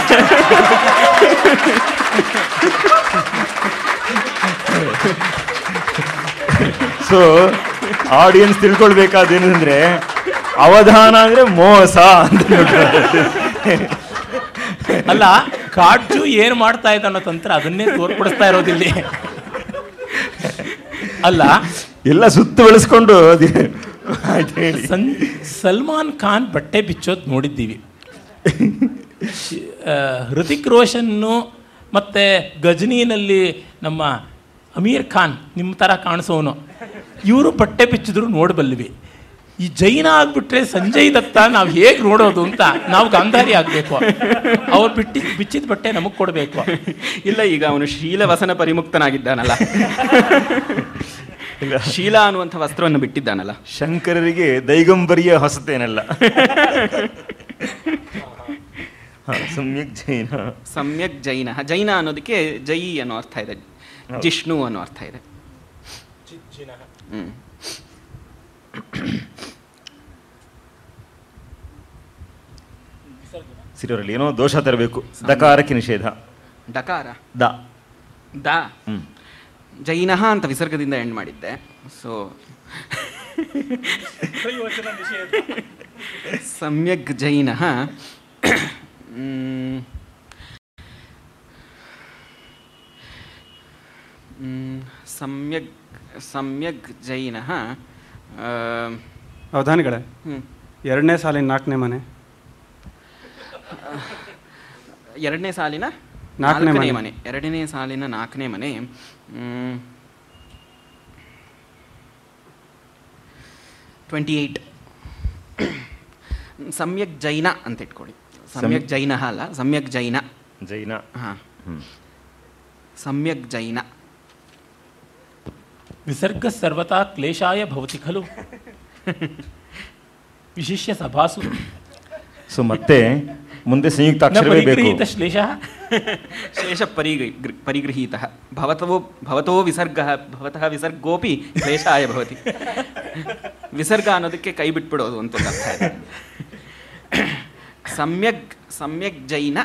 ಸೊ ಆಡಿಯನ್ಸ್ ತಿಳ್ಕೊಳ್ಬೇಕಾದೇನಂದ್ರೆ ಅವಧಾನ ಅಂದ್ರೆ ಮೋಸ ಅಂತ ಹೇಳ್ತಾರೆ. ಅಲ್ಲ ಕಾಡ್ಜು ಏನ್ ಮಾಡ್ತಾ ಇದ್ದ ಅನ್ನೋ ತಂತ್ರ ಅದನ್ನೇ ತೋರ್ಪಡಿಸ್ತಾ ಇರೋದಿಲ್ಲಿ ಅಲ್ಲ ಎಲ್ಲ ಸುತ್ತು ಬೆಳೆಸ್ಕೊಂಡು ಅದೇ ಆಯ್ತು ಹೇಳಿ ಸನ್ ಸಲ್ಮಾನ್ ಖಾನ್ ಬಟ್ಟೆ ಬಿಚ್ಚೋದು ನೋಡಿದ್ದೀವಿ ಆ, ಹೃತಿಕ್ ರೋಷನ್ನು ಮತ್ತು ಗಜನಿನಲ್ಲಿ ನಮ್ಮ ಅಮೀರ್ ಖಾನ್ ನಿಮ್ಮ ಥರ ಕಾಣಿಸೋನು ಇವರು ಬಟ್ಟೆ ಬಿಚ್ಚಿದ್ರು ನೋಡಬಲ್ವಿ ಈ ಜೈನ ಆಗ್ಬಿಟ್ರೆ ಸಂಜಯ್ ದತ್ತ ನಾವು ಹೇಗೆ ನೋಡೋದು ಅಂತ ನಾವು ಗಾಂಧಾರಿ ಆಗಬೇಕು ಅವ್ರು ಬಿಟ್ಟಿ ಬಿಚ್ಚಿದ ಬಟ್ಟೆ ನಮಗೆ ಕೊಡಬೇಕು ಇಲ್ಲ ಈಗ ಅವನು ಶೀಲವಸನ ಪರಿಮುಕ್ತನಾಗಿದ್ದಾನಲ್ಲ ಶೀಲ ಅನ್ನುವಂಥ ವಸ್ತ್ರವನ್ನು ಬಿಟ್ಟಿದ್ದಾನಲ್ಲ ಶಂಕರರಿಗೆ ದೈಗಂಬರಿಯ ಹೊಸತೇನಲ್ಲ ಹಾ, ಸಮ್ಯಕ್ ಜೈನ ಸಮ್ಯಕ್ ಜೈನ ಜೈನ ಅನ್ನೋದಕ್ಕೆ ಜೈ ಅನ್ನೋ ಅರ್ಥ ಇದೆ ಜಿಷ್ಣು ಅನ್ನೋ ಅರ್ಥ ಇದೆ ಹ್ಮ್ ಸಿರಿಯವರಲ್ಲಿ ಏನೋ ದೋಷ ತರಬೇಕು ದಕಾರಕ್ಕೆ ನಿಷೇಧ ಡಕಾರ ದ ದ ಹ್ಮ್ ಜೈನ ಅಂತ ವಿಸರ್ಗದಿಂದ ಎಂಡ್ ಮಾಡಿದ್ದೆ ಸೊ ಸಮ್ಯಕ್ ಜೈನ ಸಮ್ಯಕ್ ಸಮ್ಯಕ್ ಜೈನ ಅವಧಾನಿಗಳೇ ಎರಡನೇ ಸಾಲಿನ ನಾಲ್ಕನೇ ಮನೆ ಎರಡನೇ ಸಾಲಿನ ನಾಲ್ಕನೇ ನಾಲ್ಕನೇ ಮನೆ. ಮನೆ ಎರಡನೇ ಸಾಲಿನ ನಾಲ್ಕನೇ ಮನೆ ಟ್ವೆಂಟಿ ಏಯ್ಟ್ ಸಮ್ಯಕ್ ಜೈನ ಅಂತ ಇಟ್ಕೊಳ್ಳಿ ಸಮ್ಯಕ್ ಜೈನ ಅಲ್ಲ ಸಮ್ಯಕ್ ಜೈನ ಜೈನ ಹಾಂ ಹ್ಮ್. ಸಮ್ಯಕ್ ಜೈನ ವಿಸರ್ಗ ಸರ್ವತಾ ಕ್ಲೇಶಾಯ ಭವತಿ ಖಲು ವಿಶಿಷ್ಯ ಸಭಾಸು ಸೊ ಮತ್ತೆ ಮುಂದೆ ಸಂಯುಕ್ತಾಕ್ಷರವೇ ಬೇಕು ಪರಿಗೃಹೀತ ಶ್ಲೇಷ ಶೇಷ ಪರಿಗೃ ಪರಿಗೃಹೀತಃ ಭವತೋ ಭವತೋ ವಿಸರ್ಗ ಭವತಃ ವಿಸರ್ಗೋಪಿ ಕ್ಲೇಶಾಯ ಭವತಿ ವಿಸರ್ಗ ಅನ್ನೋದಕ್ಕೆ ಕೈ ಬಿಟ್ಬಿಡೋದು ಅಂತ ಒಂದು ಅರ್ಥ ಇದೆ ಸಮ್ಯಕ್ ಸಮ್ಯಕ್ ಜೈನ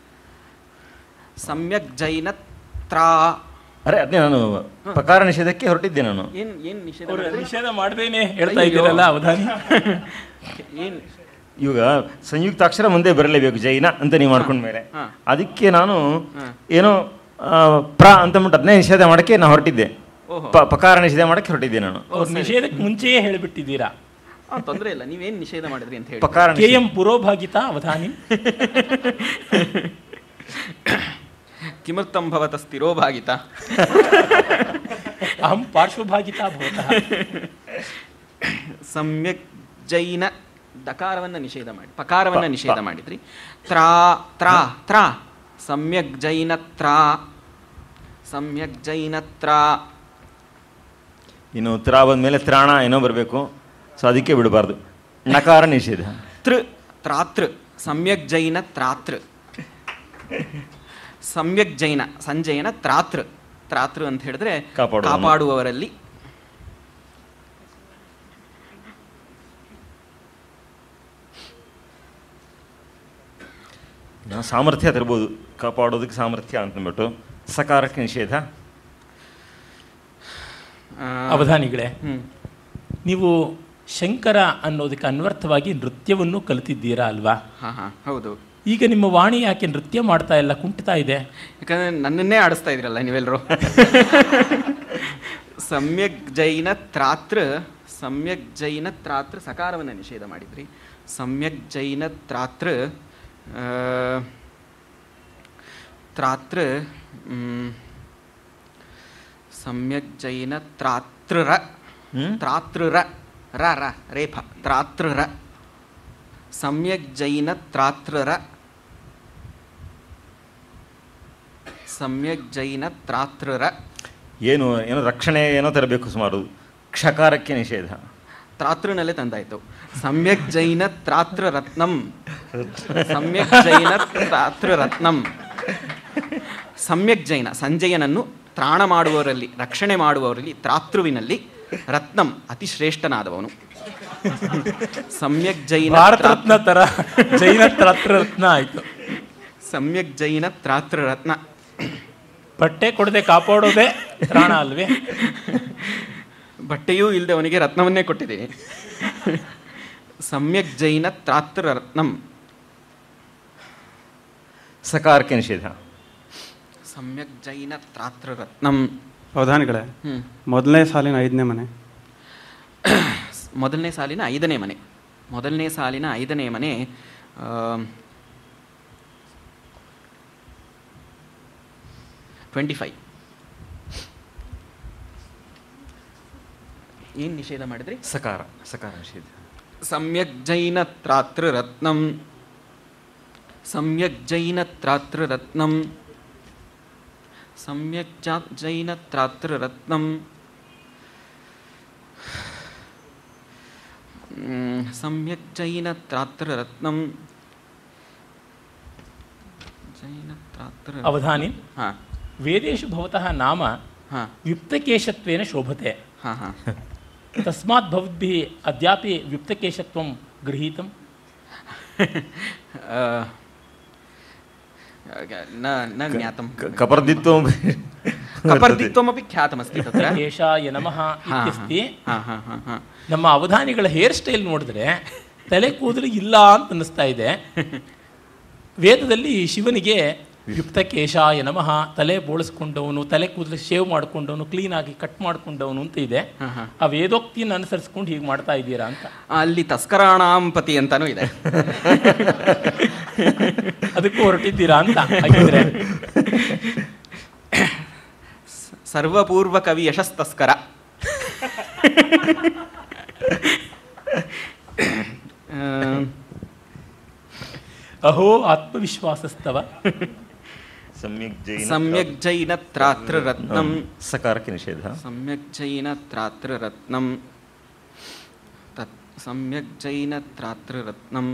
ಸಮ್ಯಕ್ ಜೈನ ತ್ರಾ ಅರೆ ಅದೇ ನಾನು ಪಕಾರ ನಿಷೇಧಕ್ಕೆ ಹೊರಟಿದ್ದೆ ನಾನು ಏನ್ ಏನ್ ನಿಷೇಧ ಅವರು ಮಾಡಿದ್ರಿ? ನಿಷೇಧ ಮಾಡದೇನೆ ಹೇಳ್ತಾ ಅಯ್ಯೋ. ಇದ್ದೀರಲ್ಲ ಅವಧಾನಿ ಏನ್ ಇವಾಗ ಸಂಯುಕ್ತಾಕ್ಷರ ಮುಂದೆ ಬರಲೇಬೇಕು ಜೈನ ಅಂತ ನೀವು ಮಾಡ್ಕೊಂಡ್ಮೇಲೆ ಹಾ. ಅದಕ್ಕೆ ನಾನು ಹಾ. ಏನೋ ಆ, ಪ್ರ ಅಂತಂದ್ಬಿಟ್ಟು ಅದನ್ನೇ ನಿಷೇಧ ಮಾಡಕ್ಕೆ ನಾನು ಹೊರಟಿದ್ದೆ ಓಹೋ ಪ- ಪಕಾರ ನಿಷೇಧ ಮಾಡಕ್ಕೆ ಹೊರಟಿದ್ದೆ ನಾನು ಅವ್ರು ನಿಷೇಧಕ್ಕೆ ಮುಂಚೆಯೇ ಹೇಳಿಬಿಟ್ಟಿದ್ದೀರಾ ಆ, ತೊಂದ್ರೆ ಇಲ್ಲ ನೀವೇನ್ ನಿಷೇಧ ಮಾಡಿದ್ರಿ ಅಂತ ಹೇಳಿ ಪಕಾರ ಕೆ ಎಂ ಪುರೋಭಾಗಿತ ಅವಧಾನಿ ಕಿಮರ್ಥಂ ಭವತ ಸ್ಥಿರೋ ಭಾಗಿತ ಅಹಂ ಪಾರ್ಶ್ವಭಾಗಿತ ಭವತಃ ಸಮ್ಯಕ್ ಜೈನ ದಕಾರವನ್ನ ನಿಷೇಧ ಮಾಡಿ ಪಕಾರವನ್ನ ಪ- ನಿಷೇಧ ಪ. ಮಾಡಿದ್ರಿ ತ್ರಾ ತ್ರಾ ತ್ರಾ ಸಮ್ಯಕ್ ಜೈನ ತ್ರಾ ಸಮ್ಯಕ್ ಜೈನ ತ್ರಾ ಇನ್ನು ತ್ರ ಬಂದ್ಮೇಲೆ ತ್ರಾಣ ಏನೋ ಬರಬೇಕು ಸೊ ಅದಕ್ಕೆ ಬಿಡಬಾರ್ದು ನಕಾರ ನಿಷೇಧ ತೃ ತ್ರಾತೃ ಸಮ್ಯಕ್ ಜೈನ ತ್ರಾತೃ ಸಮ್ಯಕ್ ಜೈನ ಸಂಜಯನ ತ್ರಾತೃ ತ್ರಾತೃ ಅಂತ ಹೇಳಿದ್ರೆ ಕಾಪಾಡುವವನು. ಕಾಪಾಡುವವರಲ್ಲಿ ನಾವು ಸಾಮರ್ಥ್ಯ ತರ್ಬೋದು ಕಾಪಾಡೋದಕ್ಕೆ ಸಾಮರ್ಥ್ಯ ಅಂತಂದ್ಬಿಟ್ಟು ಸಕಾರಕ್ಕೆ ನಿಷೇಧ ಆ, ಅವಧಾನಿಗಳೇ ಹ್ಮ್ ನೀವು ಶಂಕರ ಅನ್ನೋದಕ್ಕೆ ಅನ್ವರ್ಥವಾಗಿ ನೃತ್ಯವನ್ನು ಕಲಿತಿದ್ದೀರಾ ಅಲ್ವಾ ಹಾ ಹಾ ಹೌದು ಈಗ ನಿಮ್ಮ ವಾಣಿ ಯಾಕೆ ನೃತ್ಯ ಮಾಡ್ತಾ ಇಲ್ಲ ಕುಂಠಿತಾ ಇದೆ ಯಾಕಂದ್ರೆ ನನ್ನನ್ನೇ ಆಡಿಸ್ತಾ ಇದ್ರಲ್ಲ ನೀವೆಲ್ಲರೂ ಸಮ್ಯಕ್ ಜೈನ ತ್ರಾತೃ ಸಮ್ಯಕ್ ಜೈನ ತ್ರಾತೃ ಸಕಾರವನ್ನು ನಿಷೇಧ ಮಾಡಿದ್ರಿ ಸಮ್ಯಕ್ ಜೈನ ತ್ರಾತೃ ಆ, ತ್ರಾತೃ ಮ್, ಸಮ್ಯಕ್ ಜೈನ ತ್ರಾತೃರ ಹ್ಮ್? ತ್ರಾತೃರ ರ ರ ರೇಫ ತ್ರಾತೃರ ಸಮ್ಯಕ್ ಜೈನ ತ್ರಾತೃರ ಸಮ್ಯಕ್ ಜೈನ ತ್ರಾತೃರ ಏನು ಏನೋ ರಕ್ಷಣೆ ಏನೋ ತರಬೇಕು ಸುಮಾರು ಕ್ಷಕಾರಕ್ಕೆ ನಿಷೇಧ ತ್ರಾತೃನಲ್ಲೇ ತಂದಾಯ್ತು ಸಮ್ಯಕ್ ಜೈನ ತ್ರಾತೃ ರತ್ನಂ ಸಮ್ಯಕ್ ಜೈನ ತ್ರಾತೃ ರತ್ನಂ ಸಮ್ಯಕ್ ಜೈನ ಸಂಜಯನನ್ನು ತ್ರಾಣ ಮಾಡುವವರಲ್ಲಿ ರಕ್ಷಣೆ ಮಾಡುವವರಲ್ಲಿ ತ್ರಾತೃವಿನಲ್ಲಿ ರತ್ನಂ ಅತಿ ಶ್ರೇಷ್ಠನಾದವನು ಸಮ್ಯಕ್ ಜೈನ ಭಾರತ ತ್ರಾ- ರತ್ನ ತರ ಜೈನ ತ್ರತ್ರ ರತ್ನ ಆಯ್ತು ಸಮ್ಯಕ್ ಜೈನ ತ್ರಾತೃ ರತ್ನ ಬಟ್ಟೆ ಕೊಡದೆ ಕಾಪಾಡೋದೇ ಪ್ರಾಣ ಅಲ್ವೇ ಬಟ್ಟೆಯೂ ಇಲ್ಲದೆ ಅವನಿಗೆ ರತ್ನವನ್ನೇ ಕೊಟ್ಟಿದ್ದೀನಿ ಸಮ್ಯಕ್ ಜೈನ ತ್ರಾತೃ ರತ್ನಂ ಸಕಾರಕ್ಕೆ ನಿಷೇಧ ಸಮ್ಯಕ್ ಜೈನ ತ್ರಾತೃ ರತ್ನಂ ಅವಧಾನಿಗಳೇ ಹ್ಮ್ ಮೊದಲನೇ ಸಾಲಿನ ಐದನೇ ಮನೆ ಮೊದಲನೇ ಸಾಲಿನ ಐದನೇ ಮನೆ ಮೊದಲನೇ ಸಾಲಿನ ಐದನೇ ಮನೆ ಟ್ವೆಂಟಿ ಫೈವ್ ಏನು ನಿಷೇಧ ಮಾಡಿದ್ರಿ ಸಕಾರ ಸಕಾರ ನಿಷೇಧ ಸಮ್ಯಕ್ ಜೈನ ತ್ರಾತೃರತ್ನಂ ಸಮ್ಯಕ್ ಜೈನ ತ್ರಾತೃರತ್ನಂ ಸಮ್ಯಕ್ ಜಾ ಜೈನ ತ್ರಾತೃರತ್ನಂ ಮ್, ಸಮ್ಯಕ್ ಜೈನ ತ್ರಾತೃರತ್ನಂ ಜೈನ ತ್ರಾತೃ ಅವಧಾನಿ ಹಾಂ ವೇದೇಶು ಭವತಃ ನಾಮ ಹಾಂ ವ್ಯುಕ್ತಕೇಶತ್ವೇನ ಶೋಭತೆ ಹಾಂ ಹಾಂ ತಸ್ಮಾತ್ ಭವದ್ಭಿः ಅದ್ಯಾಪಿ ವ್ಯುಕ್ತಕೇಶತ್ವಂ ಗೃಹೀತಂ ನ ನ ಜ್ಞಾತಂ ಕಪರ್ದಿತ್ವ ಕಪರ್ದಿತ್ವಮಪಿ ಖ್ಯಾತಮಸ್ತಿ ತತ್ರ ಕೇಶಾಯ ನಮಃ ಹಾ, ಇತ್ಯಸ್ತಿ ಹಾ, ಹಾ, ಹಾ, ಹಾ. ನಮ್ಮ ಅವಧಾನಿಗಳ ಹೇರ್ ಸ್ಟೈಲ್ ನೋಡಿದ್ರೆ ತಲೆ ಕೂದಲು ಇಲ್ಲ ಅಂತ ಅನ್ನಿಸ್ತಾ ಇದೆ ವೇದದಲ್ಲಿ ಶಿವನಿಗೆ ಯುಕ್ತ ಕೇಶಾಯ ನಮಃ ತಲೆ ಬೋಳಿಸ್ಕೊಂಡವನು ತಲೆ ಕೂದಲು ಶೇವ್ ಮಾಡ್ಕೊಂಡವನು ಕ್ಲೀನಾಗಿ ಕಟ್ ಮಾಡ್ಕೊಂಡವನು ಅಂತ ಇದೆ ಹಾ, ಹಾ. ಆ ವೇದೋಕ್ತಿಯನ್ನು ಅನುಸರಿಸ್ಕೊಂಡು ಹೀಗೆ ಮಾಡ್ತಾ ಇದ್ದೀರಾ ಅಂತ ಅಲ್ಲಿ ತಸ್ಕರಾಣಾಂಪತಿ ಅಂತಾನೂ ಇದೆ ಅದಕ್ಕೂ ಹೊರಟಿದ್ದೀರಾ ಅಂತ ಹಾಗಿದ್ರೆ ಸರ್ವಪೂರ್ವ ಕವಿ ಯಶಸ್ತಸ್ಕರ ಆ, ಅಹೋ ಆತ್ಮವಿಶ್ವಾಸಸ್ತವ ಸಮ್ಯಕ್ ಜೈನ ಸಮ್ಯಕ್ ಜೈನ ತ್ರಾತೃರತ್ನಂ ಸಕಾರಕ್ಕೆ ನಿಷೇಧ ಸಮ್ಯಕ್ ಜೈನ ತ್ರಾತೃರತ್ನಂ ತತ್ ಸಮ್ಯಕ್ ಜೈನ ತ್ರಾತೃರತ್ನಂ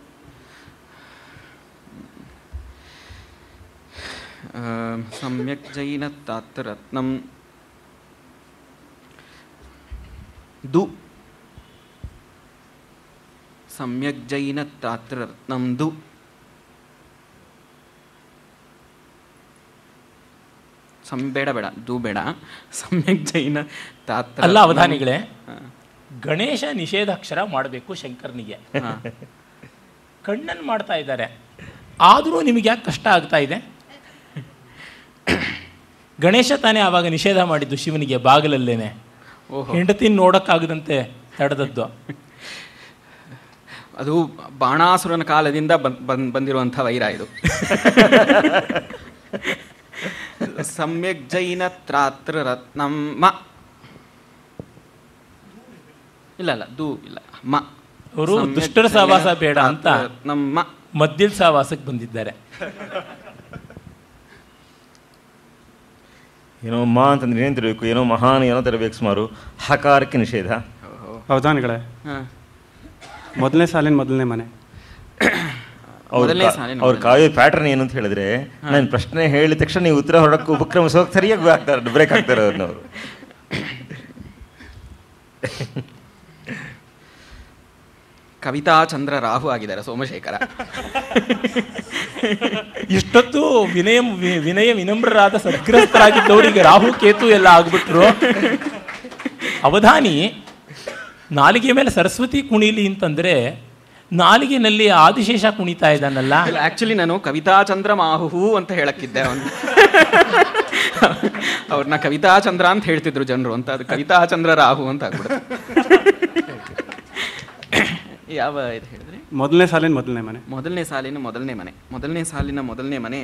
ಆ, ಸಮ್ಯಕ್ ಜೈನ ತ್ರಾತೃರತ್ನಂ ದು ಸಮ್ಯಕ್ ಜೈನ ತ್ರಾತೃರತ್ನಂ ದು ಸಂ ಬೇಡ ಬೇಡ ದು ಬೇಡ ಸಮ್ಯಕ್ ಜೈನ ತಾತ್ರ ಅಲ್ಲ ಅವಧಾನಿಗಳೇ ಗಣೇಶ ನಿಷೇಧಾಕ್ಷರ ಮಾಡಬೇಕು ಶಂಕರನಿಗೆ ಕಣ್ಣನ್ನು ಮಾಡ್ತಾ ಇದ್ದಾರೆ ಆದರೂ ನಿಮಗೆ ಯಾಕೆ ಕಷ್ಟ ಆಗ್ತಾ ಇದೆ ಗಣೇಶ ತಾನೇ ಆವಾಗ ನಿಷೇಧ ಮಾಡಿದ್ದು ಶಿವನಿಗೆ ಬಾಗಿಲಲ್ಲೇನೆ ಓಹೋ ಹೆಂಡತಿನ ನೋಡೋಕ್ಕಾಗದಂತೆ ತಡೆದದ್ದು ಅದು ಬಾಣಾಸುರನ ಕಾಲದಿಂದ ಬಂದ್ ಬಂದ್ ಬಂದಿರುವಂಥ ವೈರ ಇದು ಸಮ್ಯಕ್ ಜೈನ ತ್ರಾತೃ ರತ್ನಂ ಮ ಇಲ್ಲ ಇಲ್ಲ ದು ಇಲ್ಲ ಮ ಅವರು ಸಮ್ಯಕ್ ದುಷ್ಟರ ಜೈನ ಸಹವಾಸ ಬೇಡ ಅಂತ ತ್ರಾತೃರತ್ನಂ ಮ ಮದ್ಯದ ಸಹವಾಸಕ್ಕೆ ಬಂದಿದ್ದಾರೆ ಏನೋ ಮಾ ಅಂತಂದ್ರೆ ಏನು ತರಬೇಕು ಏನೋ ಮಹಾನ್ ಏನೋ ತರಬೇಕು ಸುಮಾರು ಹಕಾರಕ್ಕೆ ನಿಷೇಧ ಅವಧಾನಿಗಳೇ ಹ. ಮೊದಲನೇ ಸಾಲಿನ ಮೊದಲನೇ ಮನೆ ಅವ್ರ ಮೊದಲನೇ ಕಾ- ಸಾಲಿನ ಅವ್ರ ಮೊದಲನೇ. ಕಾವ್ಯ ಪ್ಯಾಟರ್ನ್ ಏನು ಅಂತ ಹೇಳಿದ್ರೆ ನಾನು ಪ್ರಶ್ನೆ ಹೇಳಿದ ತಕ್ಷಣ ನೀವು ಉತ್ತರ ಹೊರಡಕ್ಕೆ ಉಪಕ್ರಮಿಸೋಕೆ ಸರಿಯಾಗಿ ಆಗ್ತಾರೆ ಬ್ರೇಕ್ ಆಗ್ತಾರೆ ಅವ್ರನ್ನವರು ಕವಿತಾ ಚಂದ್ರ ರಾಹು ಆಗಿದ್ದಾರೆ ಸೋಮಶೇಖರ ಇಷ್ಟೊತ್ತು ವಿನಯ ವಿ- ವಿನಯ ವಿನಮ್ರರಾದ ಸದ್ಗ್ರಸ್ತರಾಗಿದ್ದವರಿಗೆ ರಾಹು ಕೇತು ಎಲ್ಲ ಆಗ್ಬಿಟ್ರು ಅವಧಾನಿ ನಾಲಿಗೆ ಮೇಲೆ ಸರಸ್ವತಿ ಕುಣಿಲಿ ಅಂತಂದ್ರೆ ನಾಲಿಗೆನಲ್ಲಿ ಆದಿಶೇಷ ಕುಣಿತಾ ಇದ್ದಾನಲ್ಲ ಆಕ್ಚುಲಿ ನಾನು ಕವಿತಾ ಚಂದ್ರ ಮಾಹುಹು ಅಂತ ಹೇಳಕ್ಕಿದ್ದೆ ಅವನು ಅವ್ರನ್ನ ಕವಿತಾ ಚಂದ್ರ ಅಂತ ಹೇಳ್ತಿದ್ರು ಜನರು ಅಂತ ಅದು ಕವಿತಾ ಚಂದ್ರ ರಾಹು ಅಂತ ಆಗ್ಬಿಡುತ್ತೆ ಯಾವ ಇದು ಹೇಳಿದ್ರಿ ಮೊದಲನೇ ಸಾಲಿನ ಮೊದಲನೇ ಮನೆ ಮೊದಲನೇ ಸಾಲಿನ ಮೊದಲನೇ ಮನೆ ಮೊದಲನೇ ಸಾಲಿನ ಮೊದಲನೇ ಮನೆ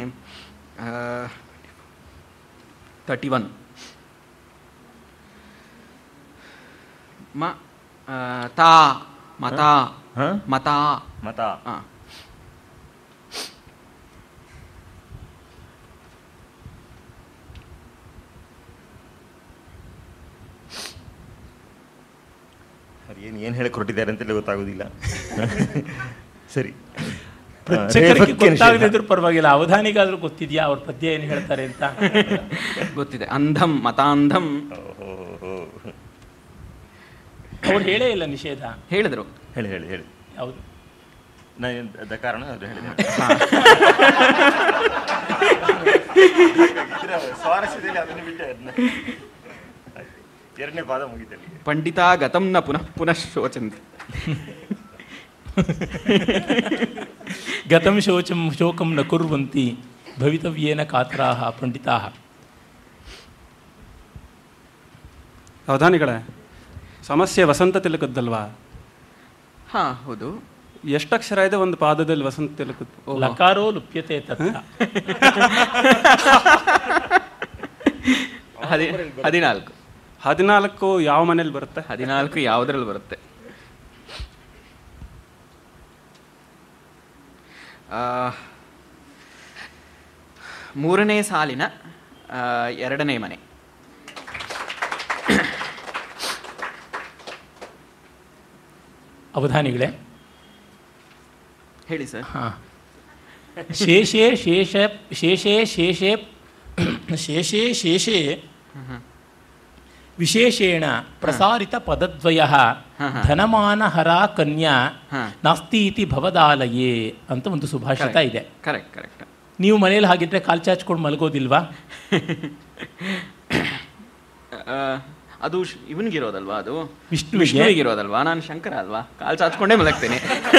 ತರ್ಟಿ ಒನ್ ಮ ಆ, ತಾ ಮತಾ ಹ? ಮತಾ ಮತ ಹಾಂ ಏನು ಏನು ಹೇಳಕ್ ಹೊರಟಿದ್ದಾರೆ ಅಂತಲೇ ಗೊತ್ತಾಗೋದಿಲ್ಲ ಸರಿ ಪ್ರೇಕ್ಷಕರಿಗೆ ರೇಫಕ್ಕೆ ನಿಷೇಧ. ಗೊತ್ತಾಗದಿದ್ರು ಪರವಾಗಿಲ್ಲ ಅವಧಾನಿಗಾದ್ರೂ ಗೊತ್ತಿದ್ಯಾ ಅವ್ರ ಪದ್ಯ ಏನು ಹೇಳ್ತಾರೆ ಅಂತ ಗೊತ್ತಿದೆ ಅಂಧಂ ಮತಾಂಧಂ ಓಹೋ, ಓಹೋ. ಅವ್ರು ಹೇಳೇ ಇಲ್ಲ ನಿಷೇಧ ಹೇಳಿದ್ರು ಹೇಳಿ ಹೇಳಿ ಹೇಳಿ ಯಾವುದು ನಾನು ದ ಕಾರಣ ಅದು ಹೇಳಿದೆ ಸ್ವಾರಸ್ಯದಲ್ಲಿ ಅದನ್ನು ಬಿಟ್ಟೆ ಅದನ್ನ ಎರಡನೇ ಪಾದ ಮುಗಿತಲ್ಲಿ ಪಂಡಿತ ಗತಂ ನ ಪುನಃ ಪುನಃ ಶೋಚಂತಿ ಗತಂ ಶೋಚಂ ಶೋಕಂ ನ ಕುರ್ವಂತಿ ಭವಿತವ್ಯೇನ ಕಾತರಾಹ ಪಂಡಿತಾಹ ಅವಧಾನಿಗಳೇ ಸಮಸ್ಯೆ ವಸಂತ ತಿಲಕದ್ದಲ್ವಾ ಹಾಂ ಹೌದು ಎಷ್ಟಕ್ಷರ ಇದೆ ಒಂದು ಪಾದದಲ್ಲಿ ವಸಂತ ತಿಲಕದ್ದು ಲಕಾರೋ ಲುಪ್ಯತೆ ತತ್ರ ಹದಿ ಹದಿನಾಲ್ಕು ಹದಿನಾಲ್ಕು ಯಾವ ಮನೇಲಿ ಬರುತ್ತೆ ಹದಿನಾಲ್ಕು ಯಾವುದ್ರಲ್ಲಿ ಬರುತ್ತೆ ಆ, ಮೂರನೇ ಸಾಲಿನ ಆ, ಎರಡನೇ ಮನೆ ಅವಧಾನಿಗಳೇ ಹೇಳಿ ಸರ್ ಹಾಂ ಶೇಷೇ ಶೇಷ ಶೇಷೇ ಶೇಷೇ ಶೇಷೇ ಶೇಷೇ ವಿಶೇಷೇಣ ಪ್ರಸಾರಿತ ಪದದ್ವಯ ಧನಮಾನಹರ ಕನ್ಯಾ ಹಾ. ನಾಸ್ತಿ ಇತಿ ಭವದಾಲಯೇ ಅಂತ ಒಂದು ಸುಭಾಷಿತ ಇದೆ ಕರೆಕ್ಟ್ ಕರೆಕ್ಟ್ ನೀವು ಮನೇಲಿ ಹಾಗಿದ್ರೆ ಕಾಲ್ ಚಾಚ್ಕೊಂಡು ಮಲಗೋದಿಲ್ವಾ ಅದು ಶ್- ಇವನಿಗಿರೋದಲ್ವಾ ಅದು ವಿಷ್ಣುವಿಗೆ? ವಿಷ್ಣುವಿಗಿರೋದಲ್ವಾ ನಾನು ಶಂಕರ ಅಲ್ವಾ ಕಾಲು ಚಾಚ್ಕೊಂಡೇ ಮಲಗ್ತೇನೆ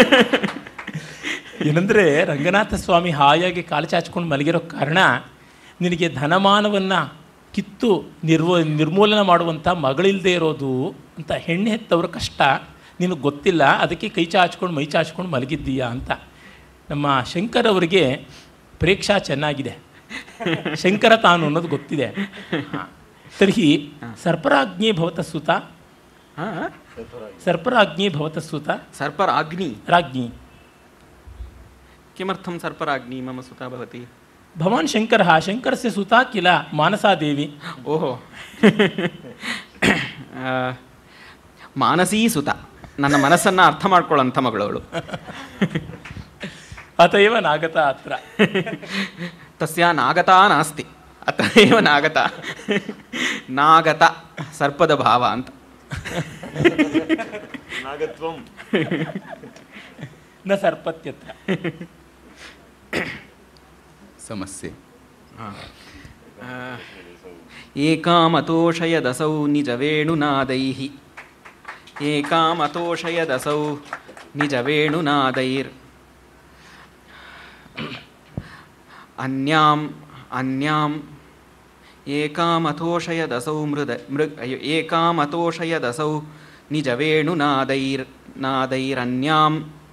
ಏನಂದರೆ ರಂಗನಾಥ ಸ್ವಾಮಿ ಹಾಯಾಗಿ ಕಾಲು ಚಾಚ್ಕೊಂಡು ಮಲಗಿರೋ ಕಾರಣ ನಿನಗೆ ಧನಮಾನವನ್ನು ಕಿತ್ತು ನಿರ್ವ ನಿರ್ಮೂಲನ ಮಾಡುವಂಥ ಮಗಳಿಲ್ಲದೆ ಇರೋದು ಅಂತ ಹೆಣ್ಣು ಹೆತ್ತವ್ರ ಕಷ್ಟ ನಿನಗೆ ಗೊತ್ತಿಲ್ಲ ಅದಕ್ಕೆ ಕೈ ಚಾಚ್ಕೊಂಡು ಮೈ ಚಾಚ್ಕೊಂಡು ಮಲಗಿದ್ದೀಯಾ ಅಂತ ನಮ್ಮ ಶಂಕರ್ ಅವರಿಗೆ ಪ್ರೇಕ್ಷಾ ಚೆನ್ನಾಗಿದೆ ಶಂಕರ ತಾನು ಅನ್ನೋದು ಗೊತ್ತಿದೆ ಹಾ. ತರ್ಹಿ ಸರ್ಪರಾಜ್ಞಿ ಭವತ ಸುತ ಹಾ ಸರ್ಪರಾಜ್ಞಿ ಭವತ ಸುತ ಸರ್ಪರಾಗ್ನಿ ರಾಜ್ಞಿ किमर्थं सर्पराग्नि मम सुता भवति ಭವಾನ್ ಶಂಕರಃ ಶಂಕರಸ್ಯ ಸುತಾ ಕಿಲ ಮಾನಸಾದೇವಿ ಓಹೋ ಆ, ಮಾನಸೀ ಸುತ ನನ್ನ ಮನಸ್ಸನ್ನು ಅರ್ಥ ಮಾಡ್ಕೊಳ್ಳೋಂಥ ಮಗಳವಳು ಅತಯವ ನಾಗತ ಅತ್ರ ತಸ್ಯ ನಾಗತಾ ನಾಸ್ತಿ ಅತ ಏವ ನಾಗತ ನಾಗತ ಸರ್ಪದ ಭಾವ ಅಂತ ನಾಗತ್ವಂ ನ ಸರ್ಪತ್ಯತ್ರ ಸಮಸ್ಯೆ ಏಕಾಮತೋಷಯದಸೌ ನಿಜವೇಣುನಾದೈಃ ಏಕಾಮತೋಷಯದಸೌ ನಿಜವೇಣುನಾದೈರ್ ಅನ್ಯಾಂ ಅನ್ಯಾಂ ಏಕಾಮತೋಷಯದಸೌ ಮೃದ ಮೃಗ್ ಅಯ್ಯೋ ಏಕಾಮತೋಷಯದಸೌ ನಿಜವೇಣುನಾದೈರ್ ನಾದೈರನ್ಯಾಂ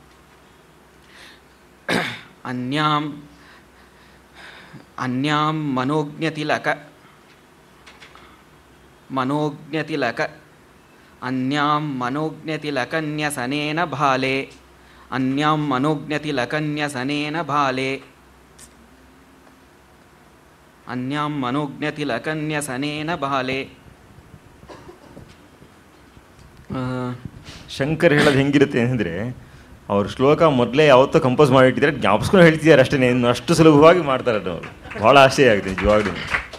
ಅನ್ಯಾಂ ಅನ್ಯಾಂ ಮನೋಜ್ಞತಿಲಕ ಮನೋಜ್ಞತಿಲಕ ಅನ್ಯಾಂ ಮನೋಜ್ಞತಿಲಕನ್ಯಸನೇನ ಭಾಲೆ ಅನ್ಯಾಂ ಮನೋಜ್ಞತಿಲಕನ್ಯಸನೇನ ಭಾಲೆ ಅನ್ಯಾಂ ಮನೋಜ್ಞತಿಲಕನ್ಯಸನೇನ ಬಾಲೆ ಆ, ಶಂಕರ್ ಹೇಳೋದು ಹೆಂಗಿರುತ್ತೆ ಅಂದರೆ ಅವ್ರ ಶ್ಲೋಕ ಮೊದಲೇ ಯಾವತ್ತೋ ಕಂಪೋಸ್ ಮಾಡಿಟ್ಟಿದ್ದಾರೆ ಜ್ಞಾಪಿಸ್ಕೊಂಡು ಹೇಳ್ತಿದ್ದಾರೆ ಅಷ್ಟೇ ಇನ್ನು ಅಷ್ಟು ಸುಲಭವಾಗಿ ಮಾಡ್ತಾರೆ ಅದು ಅವರು ಭಾಳ ಆಶ್ಚರ್ಯ ಆಗಿದೆ ನಿಜವಾಗ್ಲೂ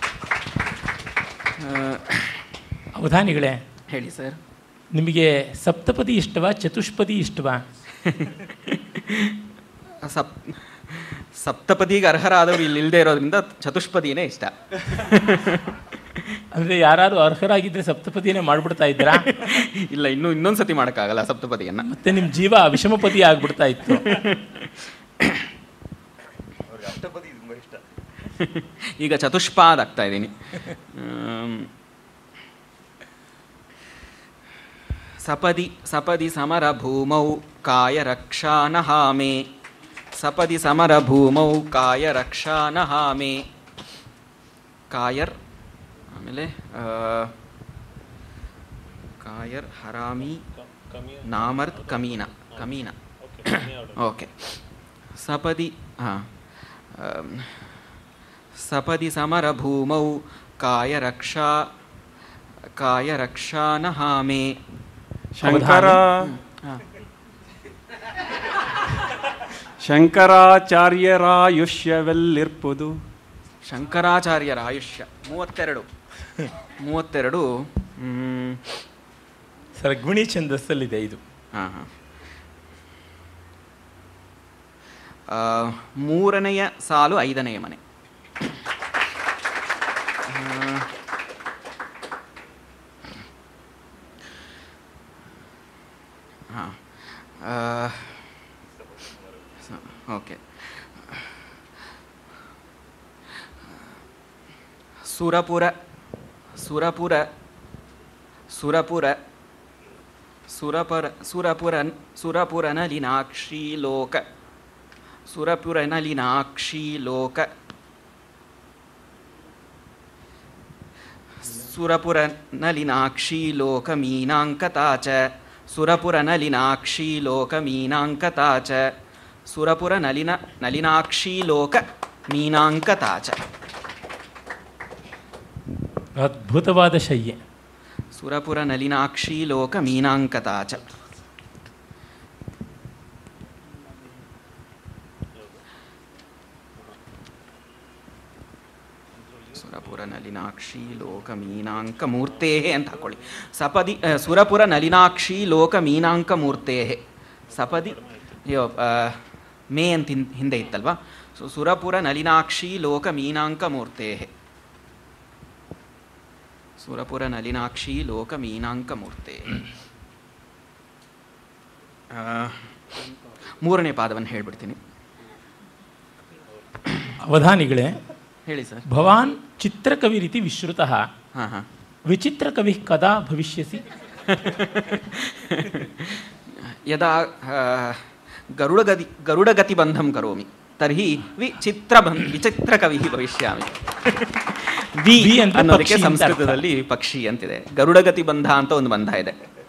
ಆ, ಅವಧಾನಿಗಳೇ ಹೇಳಿ ಸರ್ ನಿಮಗೆ ಸಪ್ತಪದಿ ಇಷ್ಟವಾ ಚತುಷ್ಪದಿ ಇಷ್ಟವಾ ಸಪ್ ಸಪ್ತಪದಿಗೆ ಅರ್ಹರಾದವರು ಇಲ್ಲಿ ಇಲ್ಲದೆ ಇರೋದ್ರಿಂದ ಚತುಷ್ಪದಿನೇ ಇಷ್ಟ ಅಂದರೆ ಯಾರು ಅರ್ಹರಾಗಿದ್ದರೆ ಸಪ್ತಪದಿನೇ ಮಾಡ್ಬಿಡ್ತಾ ಇದ್ದೀರಾ ಇಲ್ಲ ಇನ್ನೂ ಇನ್ನೊಂದು ಸತಿ ಮಾಡೋಕ್ಕಾಗಲ್ಲ ಸಪ್ತಪದಿಯನ್ನು ಮತ್ತೆ ನಿಮ್ಮ ಜೀವ ವಿಷಮಪದಿ ಆಗ್ಬಿಡ್ತಾ ಇತ್ತು ಈಗ ಚತುಷ್ಪಾದ್ ಆಗ್ತಾ ಇದ್ದೀನಿ ಆಮ್, ಸಪದಿ ಸಪದಿ ಸಮರ ಭೂಮೌ ಕಾಯ ರಕ್ಷಾ ನಹಾಮೆ ಸಪದಿ ಸಮರ ಭೂಮೌ ಕಾಯ ರಕ್ಷಾ ನಹಾಮೆ ಕಾಯರ್ ಆಮೇಲೆ ಆ, ಕಾಯರ್ ಹರಾಮಿ ನಾಮರ್ತ್ ಕಮೀನ ಕಮೀನ ಓಕೆ ಸಪದಿ ಹಾಂ ಸಪದಿ ಸಮರ ಭೂಮೌ ಕಾಯ ರಕ್ಷಾ ಕಾಯ ರಕ್ಷಾ ನಹಾಮೆ ಶಂಕರ ಹಾಂ ಶಂಕರಾಚಾರ್ಯರಾಯುಷ್ಯವೆಲ್ಲಿರ್ಪುದು ಶಂಕರಾಚಾರ್ಯರ ಆಯುಷ್ಯ ಮೂವತ್ತೆರಡು ಮೂವತ್ತೆರಡು ಹ್ಮ್, ಸರ್ಗುಣಿ ಛಂದಸ್ಸಲ್ಲಿದೆ ಇದು ಹಾಂ ಹಾಂ ಆ, ಮೂರನೆಯ ಸಾಲು ಐದನೆಯ ಮನೆ ಆ, ಹಾಂ ಆ, ಸ- ಓಕೆ ಸುರಪುರ ಸುರಪುರ ಸುರಪುರ ಸುರಪರ ಸುರಪುರ ಸುರಪುರನಲಿನಾಕ್ಷಿ ಲೋಕ ಸುರಪುರನಲಿನಾಕ್ಷಿ ಲೋಕ ಸುರಪುರನಲಿನಾಕ್ಷಿ ಲೋಕ ಮೀನಾಂಕತಾ ಚ ಸುರಪುರನಲಿನಾಕ್ಷಿ ಲೋಕ ಮೀನಾಂಕತಾ ಚ ಸುರಪುರನಲಿನ ನಲಿನಾಕ್ಷಿ ಲೋಕ ಮೀನಾಂಕತಾ ಚ ಅದ್ಭುತವಾದ ಶಯ್ಯೆ ಸುರಪುರ ನಲಿನಾಕ್ಷಿ ಲೋಕ ಮೀನಾಂಕತಾ ಚ ಸುರಪುರ ನಲಿನಾಕ್ಷಿ ಲೋಕ ಮೀನಾಂಕ ಮೂರ್ತೆ ಅಂತ ಹಾಕೊಳ್ಳಿ ಸಪದಿ ಆ, ಸುರಪುರ ನಲಿನಾಕ್ಷಿ ಲೋಕ ಮೀನಾಂಕ ಮೂರ್ತೆ ಸಪದಿ ಅಯ್ಯೋ ಆ, ಮೇ ಅಂತ ಹಿಂ- ಹಿಂದೆ ಇತ್ತಲ್ವಾ ಸೊ ಸುರಪುರ ನಲಿನಾಕ್ಷಿ ಲೋಕ ಮೀನಾಂಕ ಮೂರ್ತೆ ಸುರಪುರ ನಲಿನಾಕ್ಷಿ ಲೋಕ ಮೀನಾಂಕ ಮೂರ್ತೆ ಆ, ಮೂರನೇ ಪಾದವನ್ನು ಹೇಳ್ಬಿಡ್ತೀನಿ ಅವಧಾನಿಗಳೇ ಹೇಳಿ ಸರ್ ಭವಾನ್ ಚಿತ್ರಕವಿ ರೀತಿ ವಿಶ್ರುತಃ ಹಾಂ ಹಾಂ ವಿಚಿತ್ರಕವಿ ಕದಾ ಭವಿಷ್ಯಸಿ ಯದಾ ಆ, ಗರುಡಗತಿ ಗರುಡಗತಿಬಂಧಂ ಕರೋಮಿ ತರ್ಹಿ ವಿಚಿತ್ರಬಂ ವಿಚಿತ್ರಕವಿ ಭವಿಷ್ಯಾಮಿ ವಿ ವಿ ಅಂದ್ರೆ ಅನ್ನೋದಕ್ಕೆ ಪಕ್ಷಿ ಅಂತ ಅರ್ಥ. ಸಂಸ್ಕೃತದಲ್ಲಿ ಪಕ್ಷಿ ಅಂತಿದೆ ಗರುಡಗತಿ ಬಂಧ ಅಂತ ಒಂದು ಬಂಧ ಇದೆ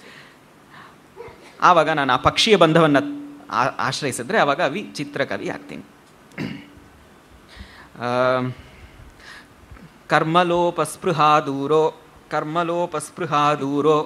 ಆವಾಗ ನಾನು ಆ ಪಕ್ಷಿಯ ಬಂಧವನ್ನು ಆ- ಆಶ್ರಯಿಸಿದ್ರೆ ಆವಾಗ ವಿಚಿತ್ರಕವಿ ಆಗ್ತೀನಿ ಆ, ಕರ್ಮಲೋಪಸ್ಪೃಹಾ ದೂರೋ ಕರ್ಮಲೋಪಸ್ಪೃಹಾ ದೂರೋ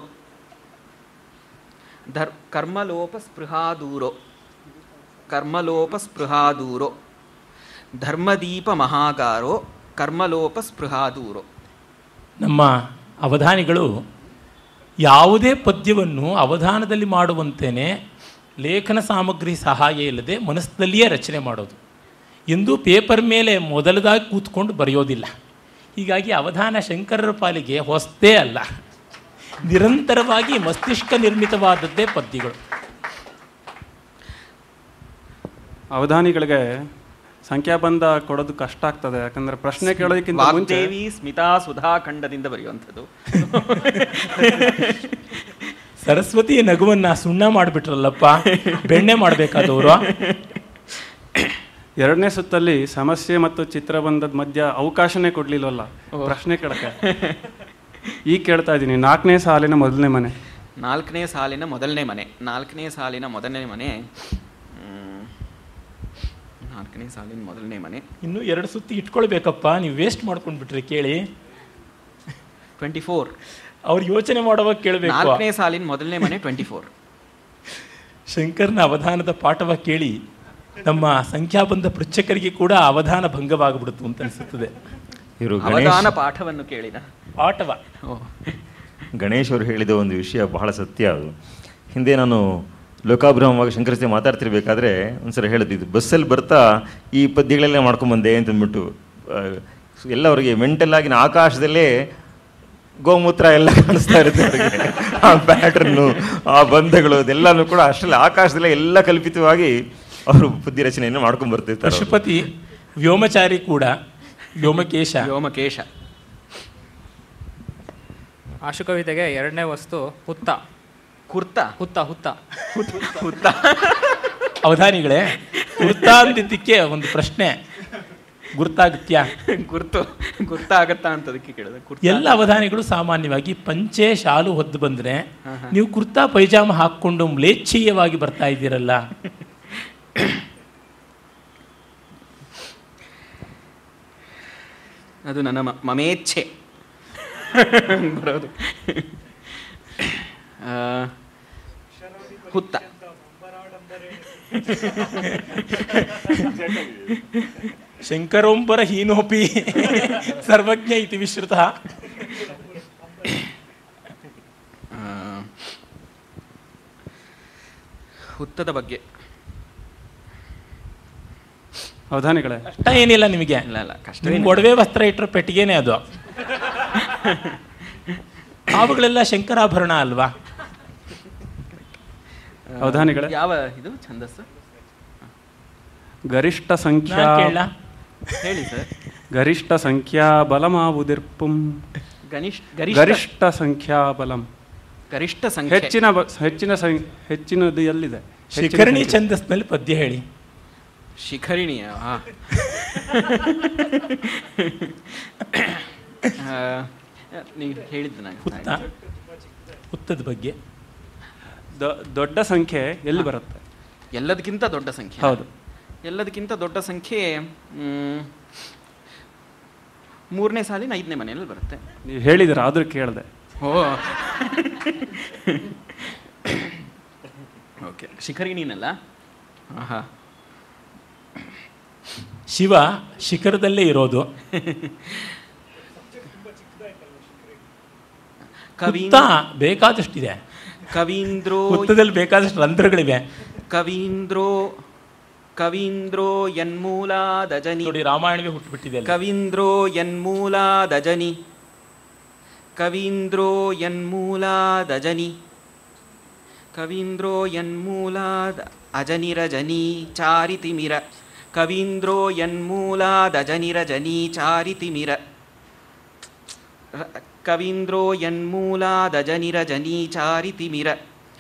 ಧರ್ ಕರ್ಮಲೋಪಸ್ಪೃಹಾ ದೂರೋ ಕರ್ಮಲೋಪಸ್ಪೃಹಾ ದೂರೋ ಧರ್ಮದೀಪ ಮಹಾಗಾರೋ ಕರ್ಮಲೋಪಸ್ಪೃಹಾ ದೂರೋ ನಮ್ಮ ಅವಧಾನಿಗಳು ಯಾವುದೇ ಪದ್ಯವನ್ನು ಅವಧಾನದಲ್ಲಿ ಮಾಡುವಂತೆಯೇ ಲೇಖನ ಸಾಮಗ್ರಿ ಸಹಾಯ ಇಲ್ಲದೆ ಮನಸ್ಸಿನಲ್ಲಿಯೇ ರಚನೆ ಮಾಡೋದು ಎಂದೂ ಪೇಪರ್ ಮೇಲೆ ಮೊದಲದಾಗಿ ಕೂತ್ಕೊಂಡು ಬರೆಯೋದಿಲ್ಲ ಹೀಗಾಗಿ ಅವಧಾನ ಶಂಕರರ ಪಾಲಿಗೆ ಹೊಸ್ತೇ ಅಲ್ಲ ನಿರಂತರವಾಗಿ ಮಸ್ತಿಷ್ಕ ನಿರ್ಮಿತವಾದದ್ದೇ ಪದ್ಯಗಳು ಅವಧಾನಿಗಳಿಗೆ ಸಂಖ್ಯಾಬಂಧ ಕೊಡೋದು ಕಷ್ಟ ಆಗ್ತದೆ ಯಾಕಂದ್ರೆ ಪ್ರಶ್ನೆ ಕೇಳೋದಕ್ಕಿಂತ ಮುಂಚೆ ವಾಗ್ದೇವಿ ಸ್ಮಿತಾ ಸುಧಾ ಖಂಡದಿಂದ ಬರೆಯುವಂಥದ್ದು ಸರಸ್ವತಿ ನಗುವನ್ನ ಸುಣ್ಣ ಮಾಡಿಬಿಟ್ರಲ್ಲಪ್ಪ ಬೆಣ್ಣೆ ಮಾಡಬೇಕಾದವರು ಎರಡನೇ ಸುತ್ತಲ್ಲಿ ಸಮಸ್ಯೆ ಮತ್ತು ಚಿತ್ರಬಂಧದ ಮಧ್ಯ ಅವಕಾಶನೇ ಕೊಡ್ಲಿಲ್ವಲ್ಲ ಪ್ರಶ್ನೆ ಕೇಳಕ್ಕೆ ಈಗ ಕೇಳ್ತಾ ಇದ್ದೀನಿ ನಾಲ್ಕನೇ ಸಾಲಿನ ಮೊದಲನೇ ಮನೆ ನಾಲ್ಕನೇ ಸಾಲಿನ ಮೊದಲನೇ ಮನೆ ನಾಲ್ಕನೇ ಸಾಲಿನ ಮೊದಲನೇ ಮನೆ ಮ್, ನಾಲ್ಕನೇ ಸಾಲಿನ ಮೊದಲನೇ ಮನೆ ಇನ್ನು ಎರಡು ಸುತ್ತಿ ಇಟ್ಕೊಳ್ಬೇಕಪ್ಪ ನೀವು ವೇಸ್ಟ್ ಮಾಡ್ಕೊಂಡ್ಬಿಟ್ರಿ ಕೇಳಿ ಟ್ವೆಂಟಿ ಫೋರ್ ಅವ್ರು ಯೋಚನೆ ಮಾಡುವಾಗ ಕೇಳಬೇಕು ನಾಲ್ಕನೇ ಸಾಲಿನ ಮೊದಲನೇ ಮನೆ ಟ್ವೆಂಟಿ ಫೋರ್ ಶಂಕರ್ನ ಅವಧಾನದ ಪಾಠವ ಕೇಳಿ ನಮ್ಮ ಸಂಖ್ಯಾಬಂಧ ಪೃಚ್ಛಕರಿಗೆ ಕೂಡ ಅವಧಾನ ಭಂಗವಾಗ್ಬಿಡ್ತು ಅಂತ ಅನಿಸುತ್ತದೆ ಇವರು ಅವಧಾನ ಗಣೇಶ್ ಪಾಠವನ್ನು ಕೇಳಿದ ಪಾಠವ ಓ ಗಣೇಶ್ ಅವರು ಹೇಳಿದ ಒಂದು ವಿಷಯ ಬಹಳ ಸತ್ಯ ಅದು ಹಿಂದೆ ನಾನು ಲೋಕಾಭ್ರಮವಾಗಿ ಶಂಕರ ಜೊತೆ ಮಾತಾಡ್ತಿರ್ಬೇಕಾದ್ರೆ ಒಂದ್ಸಲ ಹೇಳಿದ್ದು ಇದು ಬಸ್ಸಲ್ಲಿ ಬರ್ತಾ ಈ ಪದ್ಯಗಳೆಲ್ಲ ಮಾಡ್ಕೊಂಬಂದೆ ಅಂತಂದ್ಬಿಟ್ಟು ಆ, ಎಲ್ಲ ಅವರಿಗೆ ಮೆಂಟಲ್ ಆಗಿನ ಆಕಾಶದಲ್ಲೇ ಗೋಮೂತ್ರ ಎಲ್ಲ ಕಾಣಿಸ್ತಾ ಇರುತ್ತೆ ಅವರಿಗೆ ಆ ಪ್ಯಾಟ್ರನ್ನು ಆ ಬಂಧಗಳು ಅದೆಲ್ಲನೂ ಕೂಡ ಅಷ್ಟರಲ್ಲಿ ಆಕಾಶದಲ್ಲೇ ಎಲ್ಲ ಕಲ್ಪಿತವಾಗಿ ಅವರು ಪದ್ಯ ರಚನೆಯನ್ನು ಮಾಡ್ಕೊಂಡ್ ಬರ್ತಿರ್ತಾರೆ ಅವ್ರು. ಪಶುಪತಿ ವ್ಯೋಮಚಾರಿ ಕೂಡ ವ್ಯೋಮಕೇಶ ವ್ಯೋಮಕೇಶ ಆಶುಕವಿತೆಗೆ ಎರಡನೇ ವಸ್ತು ಹುತ್ತ ಕುರ್ತ ಹುತ್ತ ಹುತ್ತ ಕುರ್ತ ಅವಧಾನಿಗಳೇ ಗುರ್ತಾ ಅಂದಿದ್ದಕ್ಕೆ ಒಂದು ಪ್ರಶ್ನೆ ಗುರ್ತಾಗತ್ಯಾ ಗುರ್ತು ಗುರ್ತಾಗತ್ತಾ ಅಂತ ಅದಕ್ಕೆ ಕೇಳಿದೆ ಕುರ್ತ ಎಲ್ಲ ಅವಧಾನಿಗಳು ಸಾಮಾನ್ಯವಾಗಿ ಪಂಚೆ ಶಾಲು ಹೊದ್ದು ಬಂದ್ರೆ ನೀವು ಕುರ್ತಾ ಪೈಜಾಮ ಹಾಕ್ಕೊಂಡು ಮ್ಲೇಚ್ಛೀಯವಾಗಿ ಬರ್ತಾ ಇದ್ದೀರಲ್ಲ ಅದು ನನ್ನ ಮ- ಮಮೇಚ್ಛೆ ಬರೋದು ಆ, ಹುತ್ತ ಶಂಕರೋಂಬರ ಹೀನೋಪಿ ಸರ್ವಜ್ಞ ಇತಿ ವಿಶ್ರುತ ಆ, ಹುತ್ತದ ಬಗ್ಗೆ ಅವಧಾನಿಗಳೇ ಕಷ್ಟ ಏನಿಲ್ಲ ನಿಮಗೆ ಇಲ್ಲ ಇಲ್ಲ ಕಷ್ಟ ನಿಮ್ಗೆ ಒಡವೆ ವಸ್ತ್ರ ಇಟ್ಟರೆ ಪೆಟ್ಟಿಗೆನೇ ಅದು ಅವುಗಳೆಲ್ಲ ಶಂಕರಾಭರಣ ಅಲ್ವಾ ಅವಧಾನಿಗಳೇ ಯಾವ ಇದು ಛಂದಸ್ಸು ಗರಿಷ್ಠ ಸಂಖ್ಯಾ ನಾನ್ ಕೇಳ ಹೇಳಿ ಸರ್ ಗರಿಷ್ಠ ಸಂಖ್ಯಾ ಬಲಮಾವುದಿರ್ಪುಂ ಗನಿಷ್ ಗರಿಷ್ಠ ಗರಿಷ್ಠ ಸಂಖ್ಯಾ ಬಲಂ ಗರಿಷ್ಠ ಸಂಖ್ಯೆ ಹೆಚ್ಚಿನ ಬ- ಹೆಚ್ಚಿನ ಸಂ- ಹೆಚ್ಚಿನದು ಎಲ್ಲಿದೆ ಹೆಚ್ಚಿನ ಶಿಖರಣಿ ಸಂಖ್ಯೆ. ಛಂದಸ್ನಲ್ಲಿ ಪದ್ಯ ಹೇಳಿ ಶಿಖರಿಣಿಯ ಹಾ. ಆ, ನೀವು ಹೇಳಿದ್ದು ನಾನು ಹುತ್ತ ಹುತ್ತದ ಬಗ್ಗೆ ದೊ- ದೊಡ್ಡ ಸಂಖ್ಯೆ ಎಲ್ಲಿ ಬರುತ್ತೆ ಎಲ್ಲದಕ್ಕಿಂತ ದೊಡ್ಡ ಸಂಖ್ಯೆ ಹೌದು ಎಲ್ಲದಕ್ಕಿಂತ ದೊಡ್ಡ ಸಂಖ್ಯೆ ಮ್, ಮೂರನೇ ಸಾಲಿನ ಐದನೇ ಮನೆಯಲ್ಲಿ ಬರುತ್ತೆ ನೀವು ಹೇಳಿದ್ರ ಆದ್ರೂ ಕೇಳಿದೆ ಓ ಓಕೆ ಶಿಖರಿಣಿನಲ್ಲ ಆಹಾ ಶಿವ ಶಿಖರದಲ್ಲೇ ಇರೋದು ಕವಿ ಹುತ್ತ ಬೇಕಾದಷ್ಟಿದೆ ಕವೀಂದ್ರೋ ಹುತ್ತದಲ್ಲಿ ಬೇಕಾದಷ್ಟು ರಂಧ್ರಗಳಿವೆ ಕವೀಂದ್ರೋ ಕವೀಂದ್ರೋ ಯನ್ಮೂಲಾದಜನಿ ನೋಡಿ ರಾಮಾಯಣವೇ ಹುಟ್ಟುಬಿಟ್ಟಿದೆ ಅಲ್ಲಿ. ಕವೀಂದ್ರೋ ಯನ್ಮೂಲಾದಜನಿ ಕವೀಂದ್ರೋ ಯನ್ಮೂಲಾದಜನಿ ಕವೀಂದ್ರೋ ಯನ್ಮೂಲಾದ ಅಜನಿರಜನಿ ಚಾರಿತಿಮಿರ ಕವೀಂದ್ರೋ ಯನ್ಮೂಲಾದಜನಿರಜನಿ ಚಾರಿತಿಮಿರ ರ- ಕವೀಂದ್ರೋ ಯನ್ಮೂಲಾದಜನಿರಜನಿ ಚಾರಿತಿಮಿರ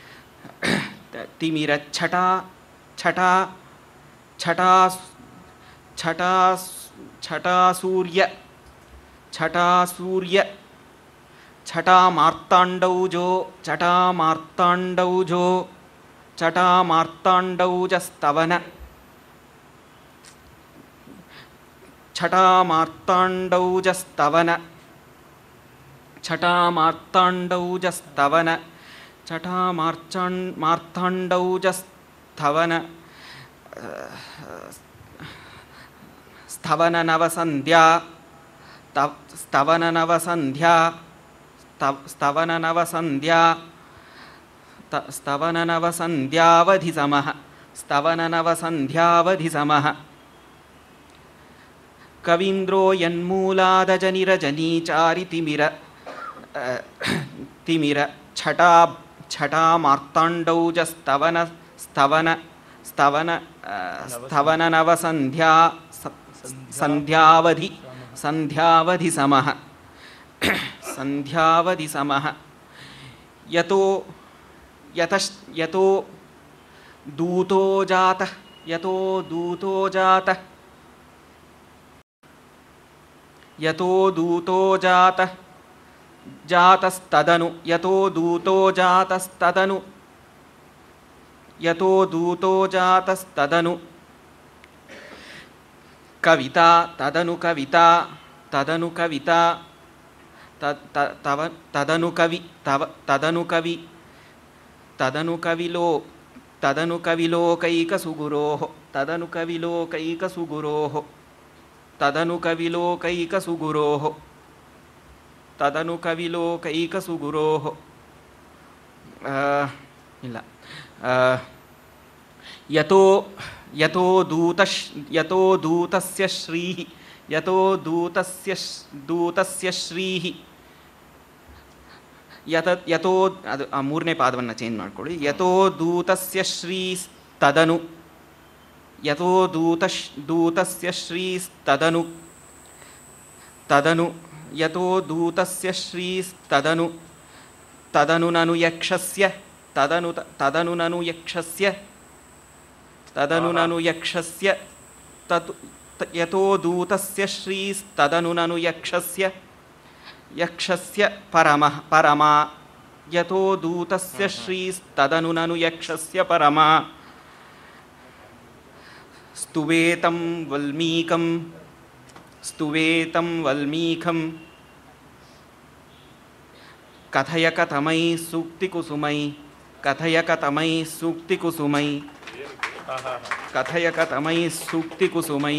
ತಿಮಿರ ಛಟ ಛಟ ಛಟಾ ಛಟಾ ಛಟಾ ಸೂರ್ಯ ಛಟಾ ಸೂರ್ಯ ಛಟಾ ಮಾರ್ತಾಂಡೌಜೋ ಛಟಾ ಮಾರ್ತಾಂಡೌಜೋ ಛಟಾ ಮಾರ್ತಾಂಡೌಜಸ್ತವನ ಛಟಾ ಮಾರ್ತಾಂಡೌಜಸ್ತವನ ಛಟಾ ಮಾರ್ತಾಂಡೌಜಸ್ತವನ ಛಟಾ ಮಾರ್ಚಾಂಡ್ ಮಾರ್ತಾಂಡೌಜಸ್ಥವನ ಸ್ತವನ ನವಸಂಧ್ಯಾ ತವ್ ಸ್ತವನ ನವಸಂಧ್ಯಾ ಸ್ತವ್ ಸ್ತವನ ನವಸಂಧ್ಯಾ ತ ಸ್ತವನ ನವಸಂಧ್ಯಾವಧಿ ಸಮಃ ಸ್ತವನ ನವಸಂಧ್ಯಾವಧಿ ಸಮಃ ಕವೀಂದ್ರೋ ಯನ್ಮೂಲಾದಜನಿರಜನಿ ಚಾರಿ ತಿಮಿರ ಆ, ತಿಮಿರ ಛಟಾ ಛಟಾ ಮಾರ್ತಾಂಡೌಜ ಸ್ತವನ ಸ್ತವನ ಸ್ತವನ ಆ, ಸ್ತವನ ನವಸಂಧ್ಯಾ ಸ- ಸಂಧ್ಯಾವಧಿ ಸಂಧ್ಯಾವಧಿ ಸಮಃ ಸಂಧ್ಯಾವಧಿ ಸಮಃ ಯತೋ ಯತಶ್ ಯತೋ ದೂತೋ ಜಾತಃ ಯತೋ ದೂತೋ ಜಾತಃ ಯತೋ ದೂತೋ ಜಾತಃ ಜಾತಸ್ತದನು ಯತೋ ದೂತೋ ಜಾತಸ್ತದನು ಯತೋ ದೂತೋ ಜಾತಸ್ತದನು ಕವಿತಾ ತದನು ಕವಿತಾ ತದನು ಕವಿತಾ ತ- ತ- ತವ ತದನು ಕವಿ ತವ ತದನು ಕವಿ ತದನು ಕವಿಲೋ ತದನು ಕವಿಲೋಕೈಕಸುಗುರೋ ತದನು ಕವಿಲೋಕೈಕಸುಗುರೋ ತದನು ಕವಿಲೋಕೈಕಸುಗುರೋ ತದನು ಕವಿಲೋಕೈಕಸುಗುರೋ ಇಲ್ಲ ಆ, ಯತೋ ಯತೋ ದೂತಶ್ ಯತೋ ದೂತಸ್ಯ ಶ್ರೀಃ ಯತೋ ದೂತಸ್ಯ ಶ್- ದೂತಸ್ಯ ಶ್ರೀಃ ಯತ ಯತೋ ಅದು ಆ ಮೂರನೇ ಪಾದವನ್ನು ಚೇಂಜ್ ಮಾಡ್ಕೊಳ್ಳಿ ಯತೋ ದೂತಸ್ಯ ಶ್ರೀಸ್ತದನು ಯತೋ ದೂತಶ್ ದೂತಸ್ಯ ಶ್ರೀಸ್ತದನು ತದನು ಯತೋ ದೂತಸ್ಯ ಶ್ರೀಸ್ತದನು ತದನು ನನು ಯಕ್ಷಸ್ಯ ತದನು ತ- ತದನು ನನು ಯಕ್ಷಸ್ಯ ತದನು ನನು ಯಕ್ಷಸ್ಯ ತತ್ ತ- ಯತೋ ದೂತಸ್ಯ ಶ್ರೀಸ್ತದನು ನನು ಯಕ್ಷಸ್ಯ ಯಕ್ಷಸ್ಯ ಪರಮಃ ಪರಮ ಯತೋ ದೂತಸ್ಯ ಶ್ರೀಸ್ತದನು ನನು ಯಕ್ಷಸ್ಯ ಪರಮ ಸ್ತುವೇತಂ ವಲ್ಮೀಕಂ ಸ್ತುವೇತಂ ವಲ್ಮೀಕಂ ಕಥಯ ಕಥಮೈ ಸೂಕ್ತಿಕುಸುಮೈ ಕಥಯ ಕಥಮೈ ಸೂಕ್ತಿಕುಸುಮೈ ಕಥಯ ಕಥಮೈ ಸೂಕ್ತಿಕುಸುಮೈ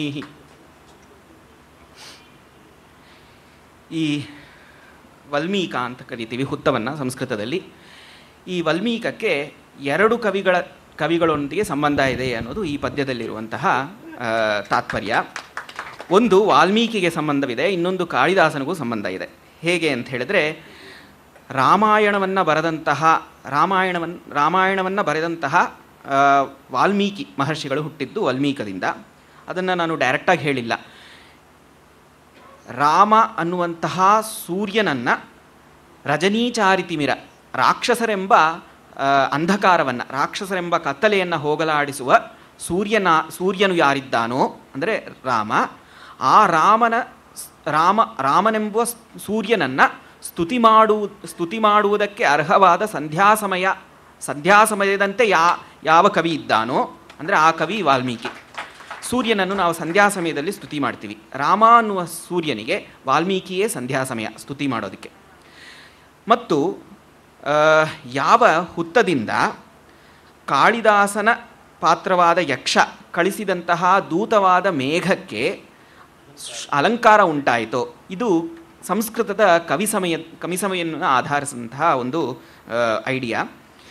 ಈ ವಲ್ಮೀಕ ಅಂತ ಕರಿತೀವಿ ಹುತ್ತವನ್ನು ಸಂಸ್ಕೃತದಲ್ಲಿ ಈ ವಲ್ಮೀಕಕ್ಕೆ ಎರಡು ಕವಿಗಳ ಕವಿಗಳೊಂದಿಗೆ ಸಂಬಂಧ ಇದೆ ಅನ್ನೋದು ಈ ಪದ್ಯದಲ್ಲಿರುವಂತಹ ಆ, ತಾತ್ಪರ್ಯ ಒಂದು ವಾಲ್ಮೀಕಿಗೆ ಸಂಬಂಧವಿದೆ ಇನ್ನೊಂದು ಕಾಳಿದಾಸನಿಗೂ ಸಂಬಂಧ ಇದೆ ಹೇಗೆ ಅಂತ ಹೇಳಿದ್ರೆ ರಾಮಾಯಣವನ್ನು ಬರೆದಂತಹ ರಾಮಾಯಣವನ್ನು ರಾಮಾಯಣವನ್ನು ಬರೆದಂತಹ ಆ, ವಾಲ್ಮೀಕಿ ಮಹರ್ಷಿಗಳು ಹುಟ್ಟಿದ್ದು ವಾಲ್ಮೀಕದಿಂದ ಅದನ್ನು ನಾನು ಡೈರೆಕ್ಟಾಗಿ ಹೇಳಿಲ್ಲ ರಾಮ ಅನ್ನುವಂತಹ ಸೂರ್ಯನನ್ನು ರಜನೀಚಾರಿತಿಮಿರ ರಾಕ್ಷಸರೆಂಬ ಆ, ಅಂಧಕಾರವನ್ನು ರಾಕ್ಷಸರೆಂಬ ಕತ್ತಲೆಯನ್ನು ಹೋಗಲಾಡಿಸುವ ಸೂರ್ಯನ ಸೂರ್ಯನು ಯಾರಿದ್ದಾನೋ ಅಂದರೆ ರಾಮ ಆ ರಾಮನ ರಾಮ ರಾಮನೆಂಬುವ ಸ್- ಸೂರ್ಯನನ್ನು ಸ್ತುತಿ ಮಾಡು ಸ್ತುತಿ ಮಾಡುವುದಕ್ಕೆ ಅರ್ಹವಾದ ಸಂಧ್ಯಾ ಸಮಯ ಸಂಧ್ಯಾ ಸಮಯದಂತೆ ಯಾ ಯಾವ ಕವಿ ಇದ್ದಾನೋ ಅಂದರೆ ಆ ಕವಿ ವಾಲ್ಮೀಕಿ ಸೂರ್ಯನನ್ನು ನಾವು ಸಂಧ್ಯಾ ಸಮಯದಲ್ಲಿ ಸ್ತುತಿ ಮಾಡ್ತೀವಿ ರಾಮ ಅನ್ನುವ ಸೂರ್ಯನಿಗೆ ವಾಲ್ಮೀಕಿಯೇ ಸಂಧ್ಯಾ ಸಮಯ ಸ್ತುತಿ ಮಾಡೋದಕ್ಕೆ ಮತ್ತು ಆ, ಯಾವ ಹುತ್ತದಿಂದ ಕಾಳಿದಾಸನ ಪಾತ್ರವಾದ ಯಕ್ಷ ಕಳಿಸಿದಂತಹ ದೂತವಾದ ಮೇಘಕ್ಕೆ ಶ್- ಅಲಂಕಾರ ಉಂಟಾಯಿತೋ ಇದು ಸಂಸ್ಕೃತದ ಕವಿ ಸಮಯ ಕವಿ ಸಮಯನ್ನು ಆಧರಿಸಿದಂತಹ ಒಂದು ಐಡಿಯಾ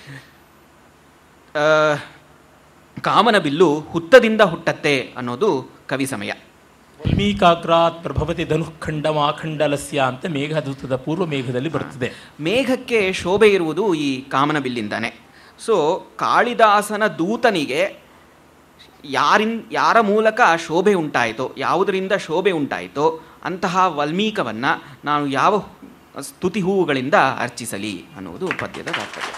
ಕಾಮನ ಬಿಲ್ಲು ಹುತ್ತದಿಂದ ಹುಟ್ಟತ್ತೆ ಅನ್ನೋದು ಕವಿ ಸಮಯ ವಾಲ್ಮೀಕಾಗ್ರಾತ್ ಪ್ರಭವತಿ ಧನುಖಂಡಮಾಖಂಡಲಸ್ಯ ಅಂತ ಮೇಘದೂತದ ಪೂರ್ವ ಮೇಘದಲ್ಲಿ ಬರ್ತದೆ ಮೇಘಕ್ಕೆ ಶೋಭೆ ಇರುವುದು ಈ ಕಾಮನ ಬಿಲ್ಲಿಂದಾನೆ ಸೊ ಕಾಳಿದಾಸನ ದೂತನಿಗೆ ಯಾರಿನ್ ಯಾರ ಮೂಲಕ ಶೋಭೆ ಉಂಟಾಯಿತೋ ಯಾವುದರಿಂದ ಶೋಭೆ ಉಂಟಾಯಿತೋ ಅಂತಹ ವಲ್ಮೀಕವನ್ನು ನಾನು ಯಾವ ಸ್ತುತಿ ಹೂವುಗಳಿಂದ ಅರ್ಚಿಸಲಿ ಅನ್ನುವುದು ಪದ್ಯದ ತಾತ್ಪರ್ಯ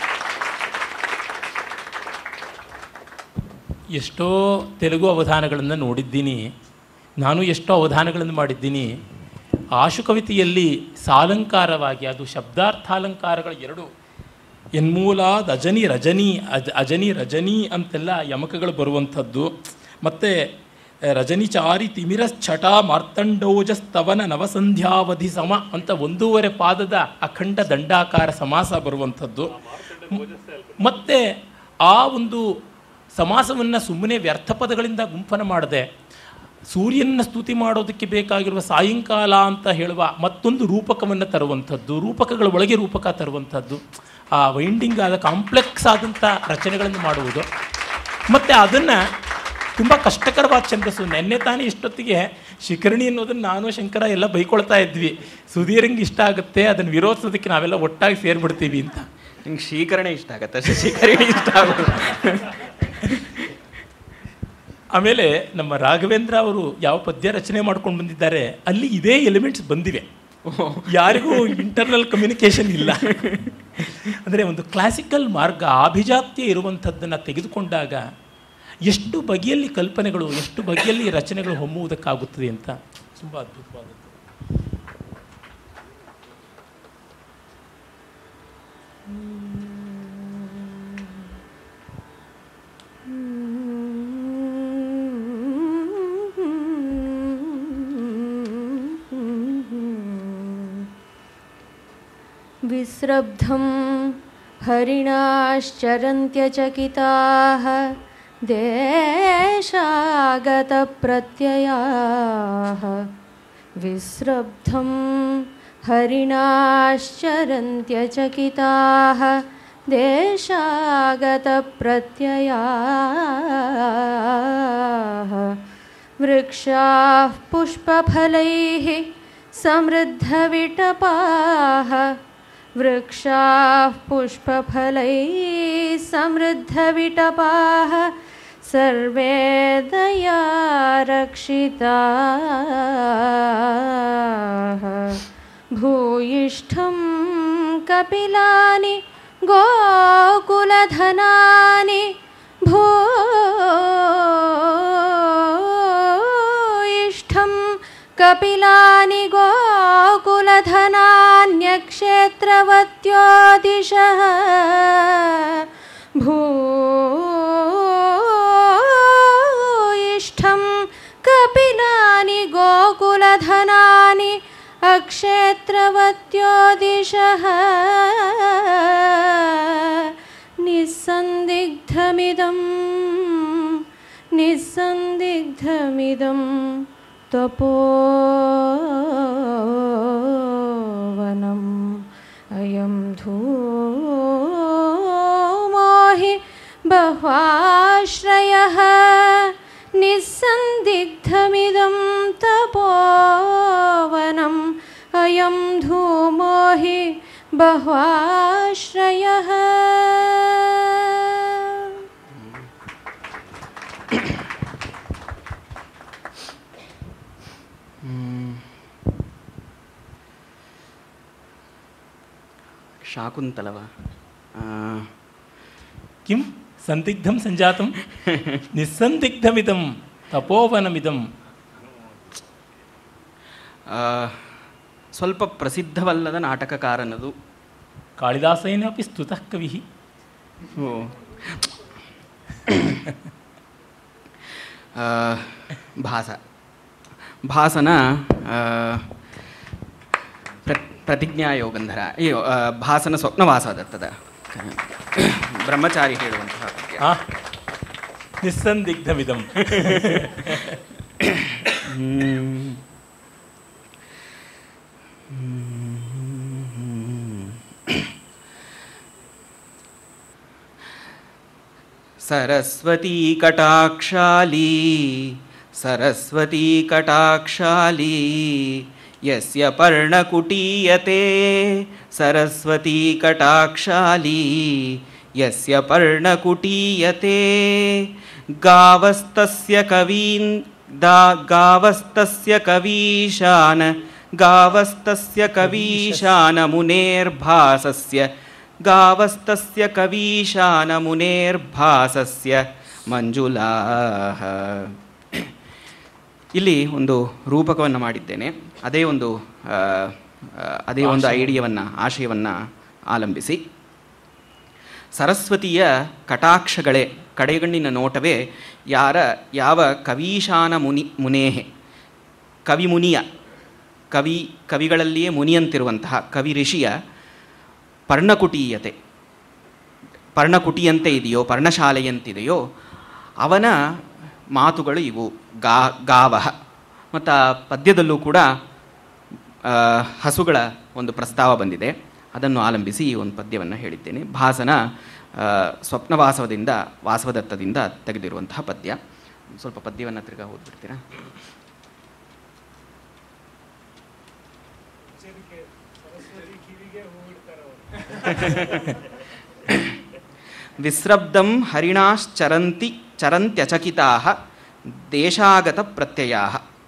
ಎಷ್ಟೋ ತೆಲುಗು ಅವಧಾನಗಳನ್ನು ನೋಡಿದ್ದೀನಿ ನಾನು ಎಷ್ಟೋ ಅವಧಾನಗಳನ್ನು ಮಾಡಿದ್ದೀನಿ ಆಶು ಕವಿತೆಯಲ್ಲಿ ಸಾಲಂಕಾರವಾಗಿ ಅದು ಶಬ್ದಾರ್ಥಾಲಂಕಾರಗಳ ಎರಡು ಎನ್ಮೂಲಾದ ಅಜನಿ ರಜನಿ ಅಜ ಅಜನಿ ರಜನಿ ಅಂತೆಲ್ಲ ಯಮಕಗಳು ಬರುವಂಥದ್ದು ಮತ್ತು ರಜನಿಚಾರಿ ತಿಮಿರ ಛಟ ಮಾರ್ತಂಡೋಜ ಸ್ತವನ ನವಸಂಧ್ಯಾವಧಿ ಸಮ ಅಂತ ಒಂದೂವರೆ ಪಾದದ ಅಖಂಡ ದಂಡಾಕಾರ ಸಮಾಸ ಬರುವಂಥದ್ದು ಮತ್ತು ಆ ಒಂದು ಸಮಾಸವನ್ನು ಸುಮ್ಮನೆ ವ್ಯರ್ಥ ಪದಗಳಿಂದ ಗುಂಪನ ಮಾಡದೆ ಸೂರ್ಯನ ಸ್ತುತಿ ಮಾಡೋದಕ್ಕೆ ಬೇಕಾಗಿರುವ ಸಾಯಂಕಾಲ ಅಂತ ಹೇಳುವ ಮತ್ತೊಂದು ರೂಪಕವನ್ನು ತರುವಂಥದ್ದು ರೂಪಕಗಳ ಒಳಗೆ ರೂಪಕ ತರುವಂಥದ್ದು ಆ ವೈಂಡಿಂಗ್ ಆದ ಕಾಂಪ್ಲೆಕ್ಸ್ ಆದಂಥ ರಚನೆಗಳನ್ನು ಮಾಡುವುದು ಮತ್ತು ಅದನ್ನು ತುಂಬ ಕಷ್ಟಕರವಾದ ಛಂದಸ್ಸು ನೆನ್ನೆ ತಾನೇ ಇಷ್ಟೊತ್ತಿಗೆ ಶಿಖರಣಿ ಅನ್ನೋದನ್ನು ನಾನು ಶಂಕರ ಎಲ್ಲ ಬೈಕೊಳ್ತಾ ಇದ್ವಿ ಸುಧೀರಂಗೆ ಇಷ್ಟ ಆಗುತ್ತೆ ಅದನ್ನು ವಿರೋಧಿಸೋದಕ್ಕೆ ನಾವೆಲ್ಲ ಒಟ್ಟಾಗಿ ಸೇರಿಬಿಡ್ತೀವಿ ಅಂತ ನಿಂಗೆ ಶೀಕರಣೆ ಇಷ್ಟ ಆಗತ್ತೆ ಅಷ್ಟೇ ಶೀಕರಣೆ ಇಷ್ಟ ಆಗೋದು ಆಮೇಲೆ ನಮ್ಮ ರಾಘವೇಂದ್ರ ಅವರು ಯಾವ ಪದ್ಯ ರಚನೆ ಮಾಡ್ಕೊಂಡು ಬಂದಿದ್ದಾರೆ ಅಲ್ಲಿ ಇದೇ ಎಲಿಮೆಂಟ್ಸ್ ಬಂದಿವೆ ಯಾರಿಗೂ ಇಂಟರ್ನಲ್ ಕಮ್ಯುನಿಕೇಷನ್ ಇಲ್ಲ ಅಂದರೆ ಒಂದು ಕ್ಲಾಸಿಕಲ್ ಮಾರ್ಗ ಆಭಿಜಾತ್ಯ ಇರುವಂಥದ್ದನ್ನು ತೆಗೆದುಕೊಂಡಾಗ ಎಷ್ಟು ಬಗೆಯಲ್ಲಿ ಕಲ್ಪನೆಗಳು ಎಷ್ಟು ಬಗೆಯಲ್ಲಿ ರಚನೆಗಳು ಹೊಮ್ಮುವುದಕ್ಕಾಗುತ್ತದೆ ಅಂತ ತುಂಬ ಅದ್ಭುತವಾದದ್ದು विस्रब्धं हरिणाश्चरन्त्यचकिताः देशागतप्रत्ययाः विस्रब्धं हरिणाश्चरन्त्यचकिताः देशागतप्रत्ययाः वृक्षाः पुष्पफलैः समृद्धविटपाः वृक्षाः पुष्पफलैः समृद्धविटपाः सर्वे दया रक्षिताः भूयिष्ठं कपिलानि गोकुलधनानि भूयिष्ठं कपिलानि गोकुलधनान्यक्षेत्रवत्यो दिशः भूयिष्ठं कपिलानि गोकुलधनानि अक्षेत्रवत्यो दिशः निस्सन्दिग्धमिदं निस्सन्दिग्धमिदं तपोवनम् अयं धूमो हि बह्वाश्रयः निस्सन्दिग्धमिदं तपोवनम् अयं धूमो हि बह्वाश्रयः ಶಾಕುಂತಲವ ಆ, ಕಿಂ ಸಂದಿಗ್ಧಂ ಸಂಜಾತಂ ನಿಸ್ಸಂದಿಗ್ಧಮಿದಂ ತಪೋವನಮಿದಂ ಆ, ಸ್ವಲ್ಪ ಪ್ರಸಿದ್ಧವಲ್ಲದ ನಾಟಕಕಾರನದು ಕಾಳಿದಾಸೇನಪಿ ಸ್ತುತಃ ಕವಿ ಓ. ಆ, ಭಾಸ ಭಾಸನ ಆ, ಪ್ರ ಪ್ರತಿಜ್ಞಾಯೋಗಂಧರ ಅಯ್ಯೋ ಆ, ಭಾಸನ ಸ್ವಪ್ನವಾಸದತ್ತದ ಬ್ರಹ್ಮಚಾರಿ ಹೇಳುವಂತಹ ಪದ್ಯ. ಆ ನಿಸ್ಸಂದಿಗ್ಧಮಿದಂ ಹ್ಮ್. सरस्वती कटाक्षाली सरस्वती कटाक्षाली यस्य पर्णकुटीयते सरस्वती कटाक्षाली यस्य पर्णकुटीयते गावस्तस्य कवीन् दा गावस्तस्य कवीशान गावस्तस्य कवीशान मुनेर्भासस्य गावस्तस्य कवीशान मुनेर्भासस्य ಮಂಜುಲಾಹ ಇಲ್ಲಿ ಒಂದು ರೂಪಕವನ್ನು ಮಾಡಿದ್ದೇನೆ ಅದೇ ಒಂದು ಆ, ಆ, ಅದೇ ಒಂದು ಐಡಿಯಾವನ್ನು ಆಶಯವನ್ನು ಆಲಂಬಿಸಿ ಸರಸ್ವತಿಯ ಕಟಾಕ್ಷಗಳೇ ಕಡೆಗಣ್ಣಿನ ನೋಟವೇ ಯಾರ ಯಾವ ಕವೀಶಾನ ಮುನಿ ಮುನೇಹೆ ಕವಿಮುನಿಯ ಕವಿ ಕವಿಗಳಲ್ಲಿಯೇ ಮುನಿಯಂತಿರುವಂತಹ ಕವಿ ಋಷಿಯ ಪರ್ಣಕುಟೀಯತೆ ಪರ್ಣಕುಟಿಯಂತೆ ಇದೆಯೋ ಪರ್ಣಶಾಲೆಯಂತಿದೆಯೋ ಅವನ ಮಾತುಗಳು ಇವು ಗಾ ಗಾವಹ ಮತ್ತು ಆ ಪದ್ಯದಲ್ಲೂ ಕೂಡ ಆ, ಹಸುಗಳ ಒಂದು ಪ್ರಸ್ತಾವ ಬಂದಿದೆ ಅದನ್ನು ಆಲಂಬಿಸಿ ಈ ಒಂದು ಪದ್ಯವನ್ನು ಹೇಳಿದ್ದೇನೆ ಭಾಸನ ಆ, ಸ್ವಪ್ನವಾಸವದಿಂದ ವಾಸವದತ್ತದಿಂದ ತೆಗೆದಿರುವಂತಹ ಪದ್ಯ ಸ್ವಲ್ಪ ಪದ್ಯವನ್ನು ತಿರ್ಗಾ ಓದ್ಬಿಡ್ತೀರಾ ವಿಸ್ರಬ್ಧಂ ಹರಿಣಾಶ್ಚರಂತಿ ಚರಂತ್ಯಚಕಿತಾ ದೇಶಾಗತ ಪ್ರತ್ಯಯ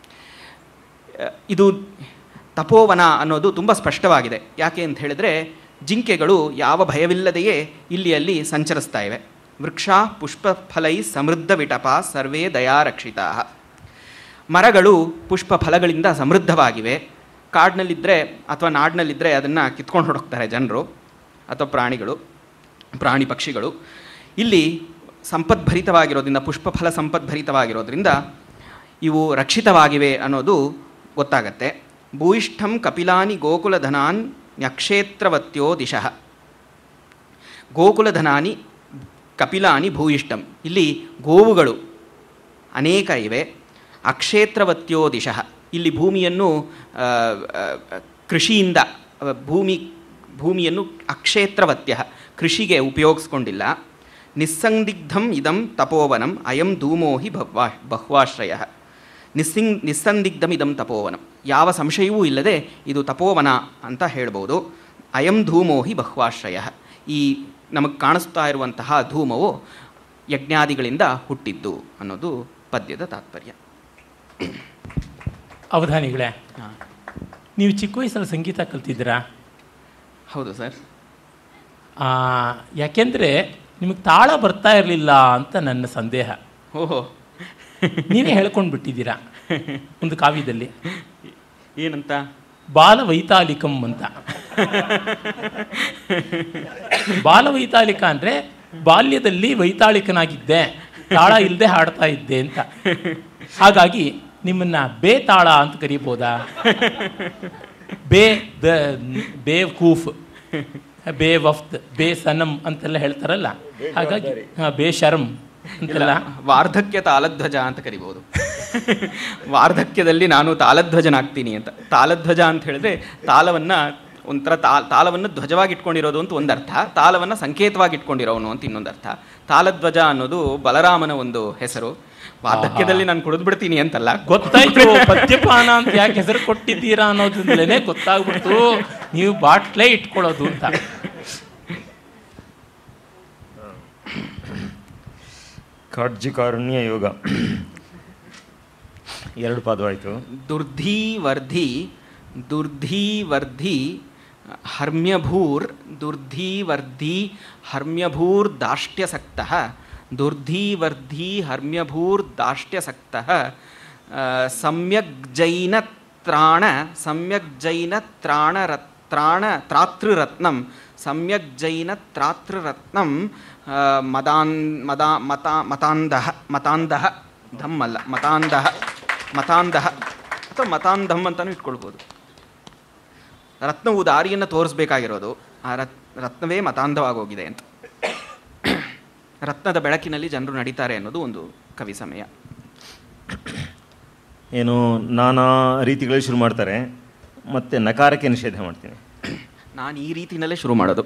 ಇದು ತಪೋವನ ಅನ್ನೋದು ತುಂಬ ಸ್ಪಷ್ಟವಾಗಿದೆ ಯಾಕೆ ಅಂತ ಹೇಳಿದ್ರೆ ಜಿಂಕೆಗಳು ಯಾವ ಭಯವಿಲ್ಲದೆಯೇ ಇಲ್ಲಿ ಅಲ್ಲಿ ಸಂಚರಿಸ್ತಾ ಇವೆ ವೃಕ್ಷ ಪುಷ್ಪಫಲೈ ಸಮೃದ್ಧ ವಿಟಪ ಸರ್ವೇ ದಯಾರಕ್ಷಿತಾ ಮರಗಳು ಪುಷ್ಪ ಫಲಗಳಿಂದ ಸಮೃದ್ಧವಾಗಿವೆ ಕಾಡಿನಲ್ಲಿದ್ದರೆ ಅಥವಾ ನಾಡಿನಲ್ಲಿದ್ದರೆ ಅದನ್ನು ಕಿತ್ಕೊಂಡು ಹೊಡೋಗ್ತಾರೆ ಜನರು ಅಥವಾ ಪ್ರಾಣಿಗಳು ಪ್ರಾಣಿ ಪಕ್ಷಿಗಳು ಇಲ್ಲಿ ಸಂಪದ್ಭರಿತವಾಗಿರೋದ್ರಿಂದ ಪುಷ್ಪಫಲ ಸಂಪದ್ಭರಿತವಾಗಿರೋದ್ರಿಂದ ಇವು ರಕ್ಷಿತವಾಗಿವೆ ಅನ್ನೋದು ಗೊತ್ತಾಗತ್ತೆ ಭೂಯಿಷ್ಠಂ ಕಪಿಲಾನಿ ಗೋಕುಲಧನಾನ್ ನ್ಯಕ್ಷೇತ್ರವತ್ಯೋ ದಿಶಃ ಗೋಕುಲಧನಾನಿ ಕಪಿಲಾನಿ ಭೂಯಿಷ್ಠಂ ಇಲ್ಲಿ ಗೋವುಗಳು ಅನೇಕ ಇವೆ ಅಕ್ಷೇತ್ರವತ್ಯೋ ದಿಶಃ ಇಲ್ಲಿ ಭೂಮಿಯನ್ನು ಆ, ಆ, ಕೃಷಿಯಿಂದ ಆ, ಭೂಮಿ ಭೂಮಿಯನ್ನು ಅಕ್ಷೇತ್ರವತ್ಯ ಕೃಷಿಗೆ ಉಪಯೋಗಿಸ್ಕೊಂಡಿಲ್ಲ ನಿಸ್ಸಂದಿಗ್ಧಂ ಇದಂ ತಪೋವನಂ ಅಯಂ ಧೂಮೋ ಹಿ ಭವ್ವಾ ಬಹ್ವಾಶ್ರಯ ನಿಸ್ಸಿಂಗ್ ನಿಸ್ಸಂದಿಗ್ಧಂ ಇದಂ ತಪೋವನಂ ಯಾವ ಸಂಶಯವೂ ಇಲ್ಲದೆ ಇದು ತಪೋವನ ಅಂತ ಹೇಳ್ಬೋದು ಅಯಂ ಧೂಮೋ ಹಿ ಬಹ್ವಾಶ್ರಯ ಈ ನಮಗೆ ಕಾಣಿಸ್ತಾ ಇರುವಂತಹ ಧೂಮವು ಯಜ್ಞಾದಿಗಳಿಂದ ಹುಟ್ಟಿದ್ದು ಅನ್ನೋದು ಪದ್ಯದ ತಾತ್ಪರ್ಯ ಅವಧಾನಿಗಳೇ ಹಾಂ ನೀವು ಚಿಕ್ಕ ವಯಸ್ಸಲ್ಲಿ ಸಂಗೀತ ಕಲ್ತಿದ್ದೀರಾ ಹೌದು ಸರ್ ಆ, ಯಾಕೆಂದರೆ ನಿಮಗೆ ತಾಳ ಬರ್ತಾ ಇರಲಿಲ್ಲ ಅಂತ ನನ್ನ ಸಂದೇಹ ಓಹೋ ನೀವೇ ಹೇಳ್ಕೊಂಡು ಬಿಟ್ಟಿದ್ದೀರಾ ಒಂದು ಕಾವ್ಯದಲ್ಲಿ ಏನಂತ ಬಾಲವೈತಾಲಿಕಂ ಅಂತ ಬಾಲವೈತಾಲಿಕ ಅಂದರೆ ಬಾಲ್ಯದಲ್ಲಿ ವೈತಾಳಿಕನಾಗಿದ್ದೆ ತಾಳ ಇಲ್ಲದೆ ಹಾಡ್ತಾ ಇದ್ದೆ ಅಂತ ಹಾಗಾಗಿ ನಿಮ್ಮನ್ನ ಬೇತಾಳ ಅಂತ ಕರಿಬೋದಾ ಬೇ ದ ಬೇ ಕೂಫ್ ಬೇ ವಫ್ತ್ ಬೇ ಸನಂ ಅಂತೆಲ್ಲ ಹೇಳ್ತಾರಲ್ಲ ಹಾಗಾಗಿ ಹಾಂ ಬೇ ಶರ್ಮ್ ಅಂತೆಲ್ಲ ವಾರ್ಧಕ್ಯ ತಾಲಧ್ವಜ ಅಂತ ಕರಿಬೋದು ವಾರ್ಧಕ್ಯದಲ್ಲಿ ನಾನು ತಾಲಧ್ವಜನಾಗ್ತೀನಿ ಅಂತ ತಾಲಧ್ವಜ ಅಂತ ಹೇಳಿದ್ರೆ ತಾಲವನ್ನ ಒಂಥರ ತಾ ತಾಲವನ್ನು ಧ್ವಜವಾಗಿ ಇಟ್ಕೊಂಡಿರೋದು ಅಂತ ಒಂದರ್ಥ ತಾಲವನ್ನು ಸಂಕೇತವಾಗಿ ಇಟ್ಕೊಂಡಿರೋನು ಅಂತ ಇನ್ನೊಂದು ಅರ್ಥ ತಾಲಧ್ವಜ ಅನ್ನೋದು ಬಲರಾಮನ ಒಂದು ಹೆಸರು ವಾರ್ಧಕ್ಯದಲ್ಲಿ ನಾನು ಕುಡಿದು ಬಿಡ್ತೀನಿ ಅಂತಲ್ಲ ಗೊತ್ತಾಯ್ತು ಪದ್ಯಪಾನ ಅಂತ ಯಾಕೆ ಹೆಸರು ಕೊಟ್ಟಿದ್ದೀರಾ ಅನ್ನೋದ್ರಿಂದಲೇ ಗೊತ್ತಾಗ್ಬಿಡ್ತು ನೀವು ಬಾಟ್ಲೇ ಇಟ್ಕೊಳ್ಳೋದು ಅಂತ ಕಾಡ್ಜಿಕಾರುಣ್ಯ ಯೋಗ ಎರಡು ಪಾದವಾಯಿತು ದುರ್ಧಿ ವರ್ಧಿ ದುರ್ಧಿ ವರ್ಧಿ ಹರ್ಮ್ಯಭೂರ್ ದುರ್ಧೀವರ್ಧಿ ಹರ್ಮ್ಯಭೂರ್ ದಾಷ್ಟ್ಯಸಕ್ತಃ ದುರ್ಧೀವರ್ಧಿ ಹರ್ಮ್ಯಭೂರ್ ದಾಷ್ಟ್ಯಸಕ್ತಃ ಆ, ಸಮ್ಯಕ್ ಜೈನ ತ್ರಾಣ ಸಮ್ಯಕ್ ಜೈನ ತ್ರಾಣ ರತ್ ತ್ರಾಣ ತ್ರಾತೃರತ್ನಂ ಸಮ್ಯಕ್ ಜೈನ ತ್ರಾತೃರತ್ನಂ ಆ, ಮದಾನ್ ಮದಾ ಮತಾ ಮತಾಂಧಃ ಮತಾಂಧಃ ಧಮ್ ಅಲ್ಲ ಮತಾಂಧಃ ಮತಾಂಧಃ ಅಥವಾ ಮತಾಂಧಮ್ ಅಂತಲೂ ಇಟ್ಕೊಳ್ಬೋದು ರತ್ನವು ದಾರಿಯನ್ನು ತೋರಿಸ್ಬೇಕಾಗಿರೋದು ಆ ರತ್ ರತ್ನವೇ ಮತಾಂಧವಾಗೋಗಿದೆ ಅಂತ ರತ್ನದ ಬೆಳಕಿನಲ್ಲಿ ಜನರು ನಡೀತಾರೆ ಅನ್ನೋದು ಒಂದು ಕವಿ ಸಮಯ ಏನು ನಾನಾ ರೀತಿಗಳಲ್ಲಿ ಶುರು ಮಾಡ್ತಾರೆ ಮತ್ತು ನಕಾರಕ್ಕೆ ನಿಷೇಧ ಮಾಡ್ತೀನಿ ನಾನು ಈ ರೀತಿನಲ್ಲೇ ಶುರು ಮಾಡೋದು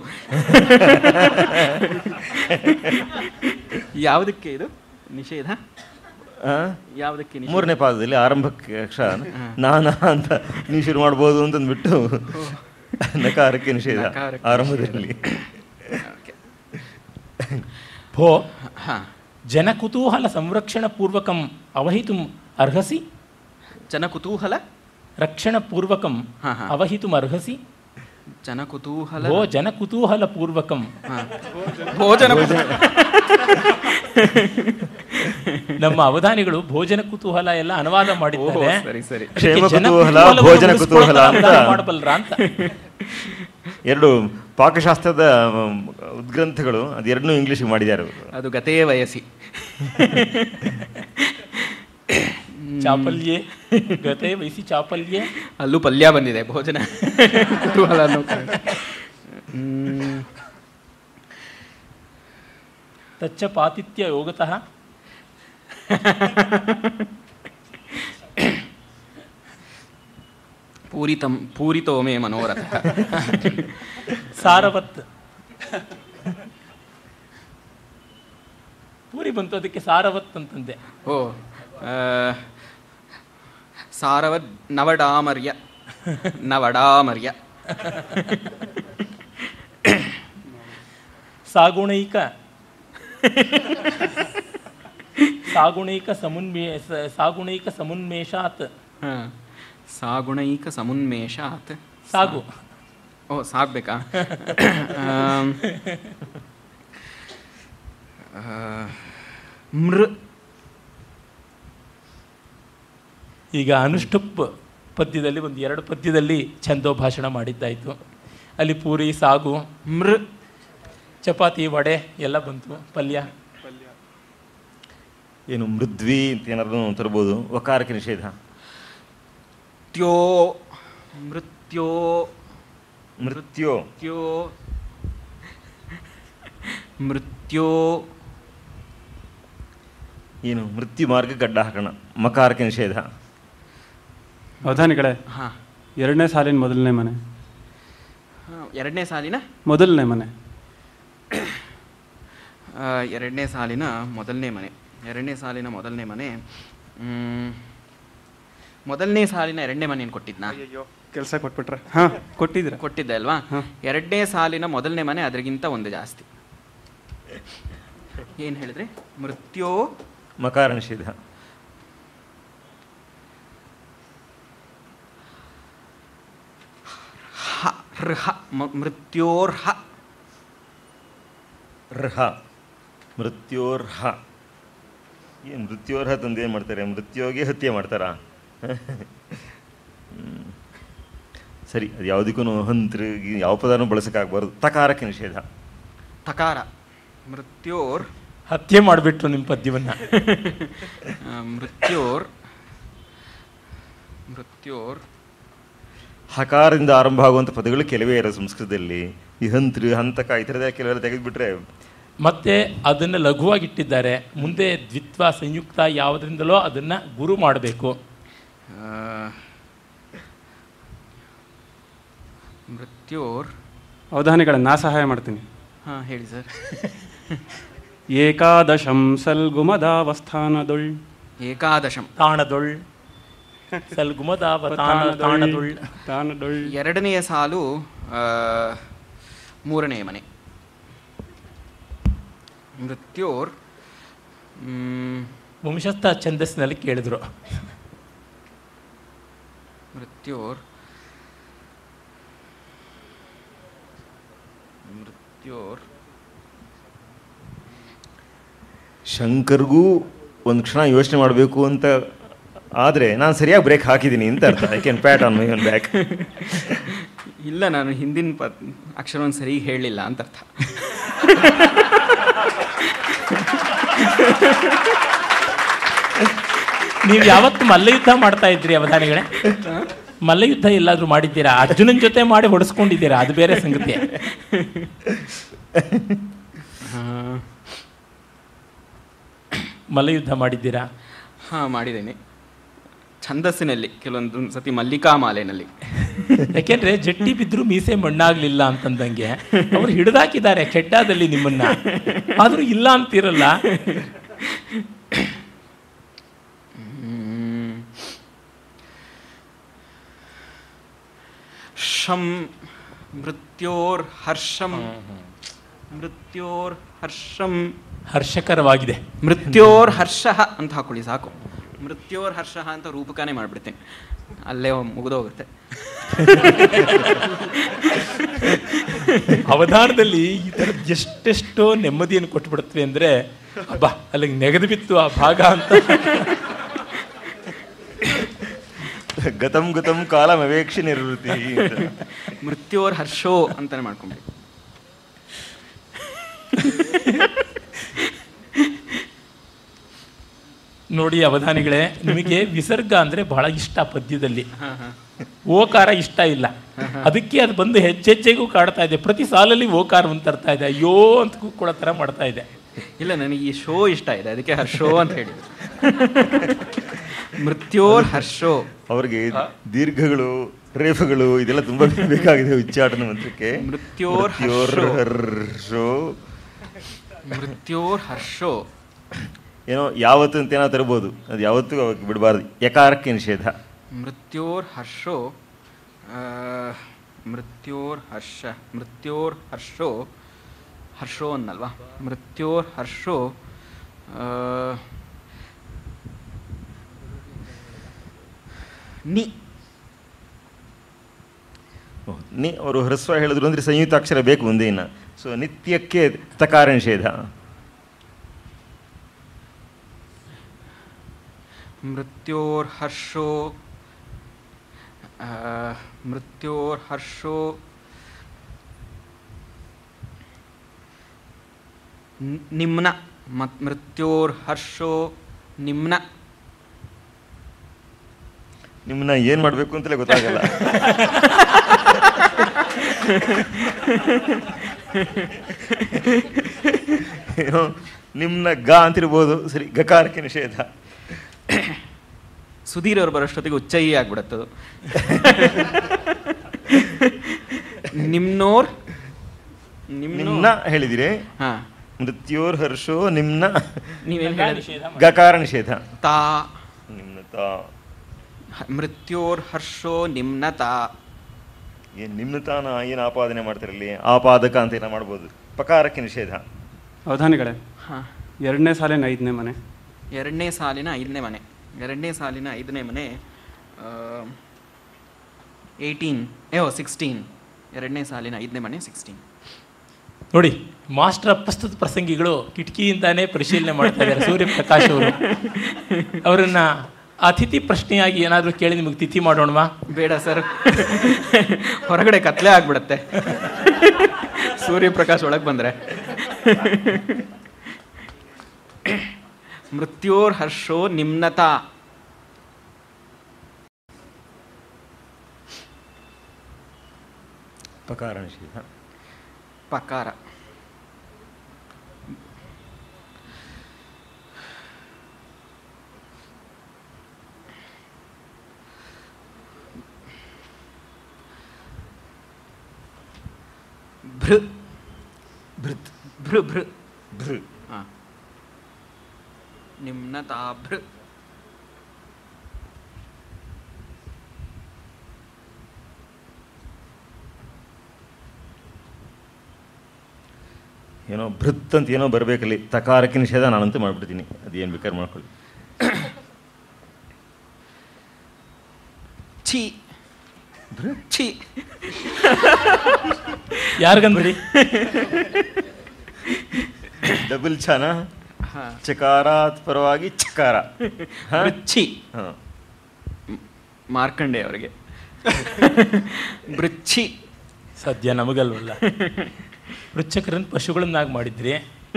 ಯಾವುದಕ್ಕೆ ಇದು ನಿಷೇಧ ಆ? ಯಾವುದಕ್ಕೆ ನಿಷೇಧ ಮೂರನೇ ಪಾದದಲ್ಲಿ ಆರಂಭಕ್ಕೆ ಅಕ್ಷರ ನಾನಾ ಅಂತ ನೀವು ಶುರು ಮಾಡ್ಬೋದು ಅಂತಂದ್ಬಿಟ್ಟು ನಕಾರಕ್ಕೆ ನಿಷೇಧ ನಕಾರಕ್ಕೆ ಆರಂಭದಲ್ಲಿ Okay. ಭೋ ಹಾ ಜನಕುತೂಹಲ ಸಂರಕ್ಷಣ ಪೂರ್ವಕಂ ಅವಹಿತುಂ ಅರ್ಹಸಿ ಜನ ಕುತೂಹಲ ರಕ್ಷಣ ಪೂರ್ವಕಂ ಹಾ, ಹಾ. ಅವಹಿತುಂ ಅರ್ಹಸಿ ಜನ ಕುತೂಹಲ ಭೋ ಜನಕುತೂಹಲ ಪೂರ್ವಕಂ ಹಾ. ಭೋಜನ ನಮ್ಮ ಅವಧಾನಿಗಳು ಭೋಜನ ಕುತೂಹಲ ಎಲ್ಲ ಅನುವಾದ ಮಾಡಿದ್ದಾರೆ ಓಹೋ, ಸರಿ, ಸರಿ. ಅದಕ್ಕೆ ಕ್ಷೇಮ ಜನ ಕುತೂಹಲ, ಕುತೂಹಲವನ್ನು ಭೋಜನ ಉಳಿಸ್ಕೊಳ್ಳೋಕೆ ಕುತೂಹಲ ಅಂತ. ಅನುವಾದ ಮಾಡಬಲ್ಲರಾ ಅಂತ ಎರಡು ಪಾಕಶಾಸ್ತ್ರದ ಮ್, ಉದ್ಗ್ರಂಥಗಳು ಅದೆರಡನ್ನೂ ಇಂಗ್ಲೀಷಿಗೆ ಮಾಡಿದ್ದಾರೆ ಅವರು. ಅದು ಗತೇ ವಯಸ್ಸಿ ಚಾಪಲ್ಯೆ ಗತೆ ವಯಸ್ಸಿ ಚಾಪಲ್ಯೆ ಅಲ್ಲೂ ಪಲ್ಯ ಬಂದಿದೆ ಭೋಜನ ಕುತೂಹಲ ಅನ್ನೋ ಕಾರಣ. ಹ್ಮ್. ತಚ್ಚ ಪಾತಿತ್ಯ ಯೋಗತಃ ಪೂರಿತಂ ಪೂರಿತೋ ಮೇ ಮನೋರಥ ಸಾರವತ್ ಪೂರಿ ಬಂತು ಅದಕ್ಕೆ ಸಾರವತ್ ಅಂತಂದೆ ಓ ಆ, ಸಾರವದ್ ನವಡಾಮರ್ಯ ನವಡಾಮರ್ಯ ಸಾಗುಣೈಕ ಸಾಗುಣೈಕ ಸಮುನ್ಮೇ ಸ- ಸಾಗುಣೈಕ ಸಮುನ್ಮೇಷಾತ್ ಹಾ. ಸಾಗುಣೈಕ ಸಮುನ್ಮೇಷಾತ್ ಸಾಗು ಓ ಸಾಗ್ಬೇಕಾ ಆಮ್, ಆ, ಮೃ ಈಗ ಅನುಷ್ಠುಪ್ ಪದ್ಯದಲ್ಲಿ ಒಂದು ಎರಡು ಪದ್ಯದಲ್ಲಿ ಛಂದೋ ಭಾಷಣ ಮಾಡಿದ್ದಾಯಿತು ಅಲ್ಲಿ ಪೂರಿ ಸಾಗು ಮೃ ಚಪಾತಿ ವಡೆ ಎಲ್ಲ ಬಂತು ಪಲ್ಯ ಏನು ಮೃದ್ವಿ ಅಂತ ಏನಾದ್ರು ತರ್ಬೋದು ವಕಾರಕ್ಕೆ ನಿಷೇಧ ತ್ಯೋ ಮೃತ್ಯೋ ಮೃತ್ಯೋ ಮೃತ್ಯೋ ಮೃತ್ಯೋ ಏನು ಮೃತ್ಯು ಮಾರ್ಗ ಗಡ್ಡ ಹಾಕೋಣ ಮಕಾರಕ್ಕೆ ನಿಷೇಧ ಅವಧಾನಿಗಳೇ ಹಾ ಎರಡನೇ ಸಾಲಿನ ಮೊದಲನೇ ಮನೆ ಹಾ, ಎರಡನೇ ಸಾಲಿನ ಮೊದಲನೇ ಮನೆ ಆ, ಎರಡನೇ ಸಾಲಿನ ಮೊದಲನೇ ಮನೆ ಎರಡನೇ ಸಾಲಿನ ಮೊದಲನೇ ಮನೆ ಮ್, ಮೊದಲನೇ ಸಾಲಿನ ಎರಡನೇ ಮನೆಯನ್ನು ಕೊಟ್ಟಿದ್ನಾ ಅಯ್ಯೋ ಕೆಲಸ ಕೊಟ್ಬಿಟ್ರೆ ಹಾಂ ಕೊಟ್ಟಿದ್ದೀರ ಕೊಟ್ಟಿದ್ದೆ ಅಲ್ವಾ ಎರಡನೇ ಸಾಲಿನ ಮೊದಲನೇ ಮನೆ ಅದರಿಗಿಂತ ಒಂದು ಜಾಸ್ತಿ ಏನು ಹೇಳಿದ್ರಿ ಮೃತ್ಯೋ ಮಕಾರ ನಿಷೇಧ ಹ ರ್ಹ ಮ- ಮೃತ್ಯೋರ್ಹ ರ್ಹ ಮೃತ್ಯೋರ್ಹ ಏನು ಮೃತ್ಯೋರ್ಹ ತಂದು ಏನು ಮಾಡ್ತಾರೆ ಮೃತ್ಯೋಗೆ ಹತ್ಯೆ ಮಾಡ್ತಾರಾ ಹ್ಮ್. ಸರಿ ಅದು ಯಾವುದಕ್ಕೂ ಹಂತ್ರ ಯಾವ ಪದಾನು ಬಳಸೋಕ್ಕಾಗಬಾರ್ದು ತಕಾರಕ್ಕೆ ನಿಷೇಧ ತಕಾರ ಮೃತ್ಯೋರ್ ಹತ್ಯೆ ಮಾಡಿಬಿಟ್ರು ನಿಮ್ಮ ಪದ್ಯವನ್ನು ಆ, ಮೃತ್ಯೋರ್ ಮೃತ್ಯೋರ್ ಹಕಾರದಿಂದ ಆರಂಭ ಆಗುವಂಥ ಪದಗಳು ಕೆಲವೇ ಇರೋ ಸಂಸ್ಕೃತದಲ್ಲಿ ಈ ಹಂತ್ರ ಹಂತಕ ಈ ಥರದ ಕೆಲವೆಲ್ಲ ತೆಗೆದುಬಿಟ್ರೆ ಮತ್ತೆ ಅದನ್ನು ಲಘುವಾಗಿಟ್ಟಿದ್ದಾರೆ ಮುಂದೆ ದ್ವಿತ್ವ ಸಂಯುಕ್ತ ಯಾವುದರಿಂದಲೋ ಅದನ್ನು ಗುರು ಮಾಡಬೇಕು ಆ, ಮೃತ್ಯೋರ್ ಅವಧಾನಿಗಳೇ ನಾ ಸಹಾಯ ಮಾಡ್ತೀನಿ ಹಾಂ ಹೇಳಿ ಸರ್ ಏಕಾದಶಂ ಸಲ್ಗುಮದಾವಸ್ಥಾನದೊಳ್ ಏಕಾದಶಂ ತಾಣದೊಳ್ ಸಲ್ಗುಮದಾವ ತಾಣ ತಾಣದೊಳ್ ತಾನದೊಳ್ ಎರಡನೆಯ ಸಾಲು ಆ, ಮೂರನೆಯ ಮನೆ ಮೃತ್ಯೋರ್ ಮ್, ವಂಶಸ್ಥ ಛಂದಸ್ಸಿನಲ್ಲಿ ಕೇಳಿದ್ರು ಮೃತ್ಯೋರ್ ಮೃತ್ಯೋರ್ ಶಂಕರ್ಗೂ ಒಂದು ಕ್ಷಣ ಯೋಚನೆ ಮಾಡಬೇಕು ಅಂತ ಆದರೆ ನಾನು ಸರಿಯಾಗಿ ಬ್ರೇಕ್ ಹಾಕಿದ್ದೀನಿ ಅಂತ ಅರ್ಥ I can pat on my own back ಇಲ್ಲ ನಾನು ಹಿಂದಿನ ಪ ಅಕ್ಷರವನ್ನು ಸರಿ ಹೇಳಲಿಲ್ಲ ಅಂತ ಅರ್ಥ ನೀವು ಯಾವತ್ತು ಮಲ್ಲಯುದ್ಧ ಮಾಡ್ತಾ ಇದ್ರಿ ಅವಧಾನಿಗಳೇ ಮಲ್ಲಯುದ್ಧ ಎಲ್ಲಾದ್ರೂ ಮಾಡಿದ್ದೀರಾ ಅರ್ಜುನನ್ ಜೊತೆ ಮಾಡಿ ಹೊಡೆಸ್ಕೊಂಡಿದ್ದೀರಾ ಅದು ಬೇರೆ ಸಂಗತಿ ಮಲ್ಲಯುದ್ಧ ಮಾಡಿದ್ದೀರಾ ಹಾಂ ಮಾಡಿದ್ದೇನೆ ಛಂದಸ್ಸಿನಲ್ಲಿ ಕೆಲವೊಂದು ಸತಿ ಮಲ್ಲಿಕಾ ಮಾಲೆನಲ್ಲಿ ಯಾಕೆಂದ್ರೆ ಜಟ್ಟಿ ಬಿದ್ರು ಮೀಸೆ ಮಣ್ಣಾಗ್ಲಿಲ್ಲ ಅಂತಂದಂಗೆ ಅವ್ರು ಹಿಡಿದಾಕಿದ್ದಾರೆ ಕೆಡ್ಡಾದಲ್ಲಿ ನಿಮ್ಮನ್ನ ಆದ್ರೂ ಇಲ್ಲ ಅಂತಿರಲ್ಲ ಹ್ಮ್. ಶಂ ಮೃತ್ಯೋರ್ ಹರ್ಷಂ ಮೃತ್ಯೋರ್ ಹರ್ಷಂ ಹರ್ಷಕರವಾಗಿದೆ ಮೃತ್ಯೋರ್ ಹರ್ಷ ಅಂತ ಹಾಕೊಳ್ಳಿ ಸಾಕು ಮೃತ್ಯೋರ್ ಹರ್ಷ ಅಂತ ರೂಪಕನೇ ಮಾಡಿಬಿಡ್ತೀನಿ ಅಲ್ಲೇ ಮುಗಿದೋಗುತ್ತೆ ಅವಧಾನದಲ್ಲಿ ಈ ಥರದ್ದು ಎಷ್ಟೆಷ್ಟೋ ನೆಮ್ಮದಿಯನ್ನು ಕೊಟ್ಬಿಡುತ್ತವೆ ಅಂದ್ರೆ ಅಬ್ಬಾ ಅಲ್ಲಿಗೆ ನೆಗೆದು ಬಿತ್ತು ಆ ಭಾಗ ಅಂತ ಗತಂ ಗತಂ ಕಾಲಂ ಅವೇಕ್ಷ ನಿರ್ವೃತ್ತಿ ಅಂತ. ಮೃತ್ಯೋರ್ ಹರ್ಷೋ ಅಂತಾನೆ ಮಾಡ್ಕೊಂಬಿಡಿ ನೋಡಿ ಅವಧಾನಿಗಳೇ ನಿಮಗೆ ವಿಸರ್ಗ ಅಂದ್ರೆ ಬಹಳ ಇಷ್ಟ ಪದ್ಯದಲ್ಲಿ ಓಕಾರ ಇಷ್ಟ ಇಲ್ಲ ಅದಕ್ಕೆ ಅದು ಬಂದು ಹೆಜ್ಜೆಜ್ಜೆಗೂ ಕಾಡ್ತಾ ಇದೆ ಪ್ರತಿ ಸಾಲಲ್ಲಿ ಓಕಾರ ಅಂತ ತರ್ತಾ ಇದೆ ಅಯ್ಯೋ ಅಂತ ಕೂತ್ಕೊಳ್ಳೋ ಥರ ಮಾಡ್ತಾ ಇದೆ ಇಲ್ಲ ನನಗೆ ಈ ಶೋ ಇಷ್ಟ ಇದೆ ಅದಕ್ಕೆ ಹರ್ಷೋ ಅಂತ ಹೇಳಿ ಮೃತ್ಯೋರ್ ಹರ್ಷೋ ಅವ್ರಿಗೆ ದೀರ್ಘಗಳು ರೇಫಗಳು ಇದೆಲ್ಲ ತುಂಬಾ ಬೇಕಾಗಿದೆ ಉಚ್ಚಾಟನ ಮಂತ್ರಕ್ಕೆ ಮೃತ್ಯೋರ್ ಮೃತ್ಯೋರ್ ಹರ್ಷೋ. ಹರ್ಷೋ ಮೃತ್ಯೋರ್ ಹರ್ಷೋ ಏನೋ ಯಾವತ್ತು ಅಂತ ಏನೋ ತರಬಹುದು ಅದು ಯಾವತ್ತೂ ಅವಕ್ಕೆ ಬಿಡಬಾರ್ದು ಯಕಾರಕ್ಕೆ ನಿಷೇಧ ಮೃತ್ಯೋರ್ ಹರ್ಷೋ ಆ, ಮೃತ್ಯೋರ್ ಹರ್ಷ ಮೃತ್ಯೋರ್ ಹರ್ಷೋ ಹರ್ಷೋ ಅನ್ನಲ್ವಾ ಮೃತ್ಯೋರ್ ಹರ್ಷೋ ಆ, ನಿ ಓಹ್, ನಿ ಅವರು ಹ್ರಸ್ವ ಹೇಳಿದ್ರು ಅಂದ್ರೆ ಸಂಯುಕ್ತ ಅಕ್ಷರ ಬೇಕು ಮುಂದೆ ಇನ್ನ ಸೊ ನಿತ್ಯಕ್ಕೆ ತಕಾರ ನಿಷೇಧ ಮೃತ್ಯೋರ್ ಹರ್ಷೋ ಆ, ಮೃತ್ಯೋರ್ ಹರ್ಷೋ ನ್- ನಿಮ್ನ ಮತ್ ಮೃತ್ಯೋರ್ ಹರ್ಷೋ ನಿಮ್ನ ನಿಮ್ಮನ್ನ ಏನ್ ಮಾಡ್ಬೇಕು ಅಂತಲೇ ಗೊತ್ತಾಗಲ್ಲ ಏನೋ ನಿಮ್ನ ಗ ಅಂತಿರ್ಬೋದು ಸರಿ ಗಕಾರಕ್ಕೆ ನಿಷೇಧ ಸುಧೀರ್ ಅವ್ರು ಬರೋಷ್ಟೊತ್ತಿಗೆ ಉಚ್ಚೈ ಆಗ್ಬಿಡತ್ತದು ನಿಮ್ನೋರ್ ನಿಮ್ನ ನಿಮ್ನ ಹೇಳಿದಿರಿ ಹಾ ಮೃತ್ಯೋರ್ ಹರ್ಷೋ ನಿಮ್ನ ನೀವೇನ್ ಹೇಳಿದ್ರಿ ಗಕಾರ ನಿಷೇಧ ತಾ ನಿಮ್ನ ತಾ ಹ- ಮೃತ್ಯೋರ್ ಹರ್ಷೋ ನಿಮ್ನತಾ ಏನ್ ನಿಮ್ನತಾನ ಏನು ಆಪಾದನೆ ಮಾಡ್ತಿರಲಿ ಆಪಾದಕ ಅಂತ ಏನೋ ಮಾಡ್ಬೋದು ಪಕಾರಕ್ಕೆ ನಿಷೇಧ ಅವಧಾನಿಗಳೇ ಹಾ ಎರಡನೇ ಸಾಲಿನ ಐದನೇ ಮನೆ ಎರಡನೇ ಸಾಲಿನ ಐದನೇ ಮನೆ ಎರಡನೇ ಸಾಲಿನ ಐದನೇ ಮನೆ ಏಯ್ಟೀನ್ ಏ ಸಿಕ್ಸ್ಟೀನ್ ಎರಡನೇ ಸಾಲಿನ ಐದನೇ ಮನೆ ಸಿಕ್ಸ್ಟೀನ್ ನೋಡಿ ಮಾಸ್ಟರ್ ಪ್ರಸ್ತುತ ಪ್ರಸಂಗಿಗಳು ಕಿಟಕಿಯಿಂದಾನೇ ಪರಿಶೀಲನೆ ಮಾಡ್ತಾ ಇದ್ದಾರೆ ಸೂರ್ಯಪ್ರಕಾಶ್ ಅವರು ಅವರನ್ನ ಅತಿಥಿ ಪ್ರಶ್ನೆಯಾಗಿ ಏನಾದರೂ ಕೇಳಿ ನಿಮಗೆ ತಿಥಿ ಮಾಡೋಣವಾ ಬೇಡ ಸರ್ ಹೊರಗಡೆ ಕತ್ಲೆ ಆಗ್ಬಿಡತ್ತೆ ಸೂರ್ಯಪ್ರಕಾಶ್ ಒಳಗೆ ಬಂದರೆ ಮೃತ್ಯೋರ್ ಹರ್ಷೋ ನಿಮ್ನತಾ ಪಕಾರ ನಿಷೇಧ ಪಕಾರ ಭೃ ಭೃತ್ ಭೃ ಭೃ ಭೃ ಹಾಂ ನಿಮ್ನತಾ ಭೃ ಏನೋ ಭೃತ್ ಅಂತ ಏನೋ ಬರಬೇಕಲ್ಲಿ ತಕಾರಕ್ಕೆ ನಿಷೇಧ ನಾನಂತೂ ಮಾಡ್ಬಿಡ್ತೀನಿ ಅದೇನು ಬೇಕಾದ್ರೆ ಮಾಡ್ಕೊಳ್ಳಿ ಛೀ ಛಿ ಯಾರಿಗಂದ್ರಿ ಡಬಲ್ ಛಾನ ಚಕಾರಾತ್ ಪರವಾಗಿ ಚಕಾರ ಹ? ಬೃಚ್ಚಿ ಹ. ಮಾರ್ಕಂಡೆ ಅವರಿಗೆ ಬೃಚ್ಚಿ ಸದ್ಯ ನಮಗಲ್ವಲ್ಲ ವೃಚ್ಚಕರನ್ನು ಪಶುಗಳನ್ನಾಗಿ ಮಾಡಿದ್ರಿ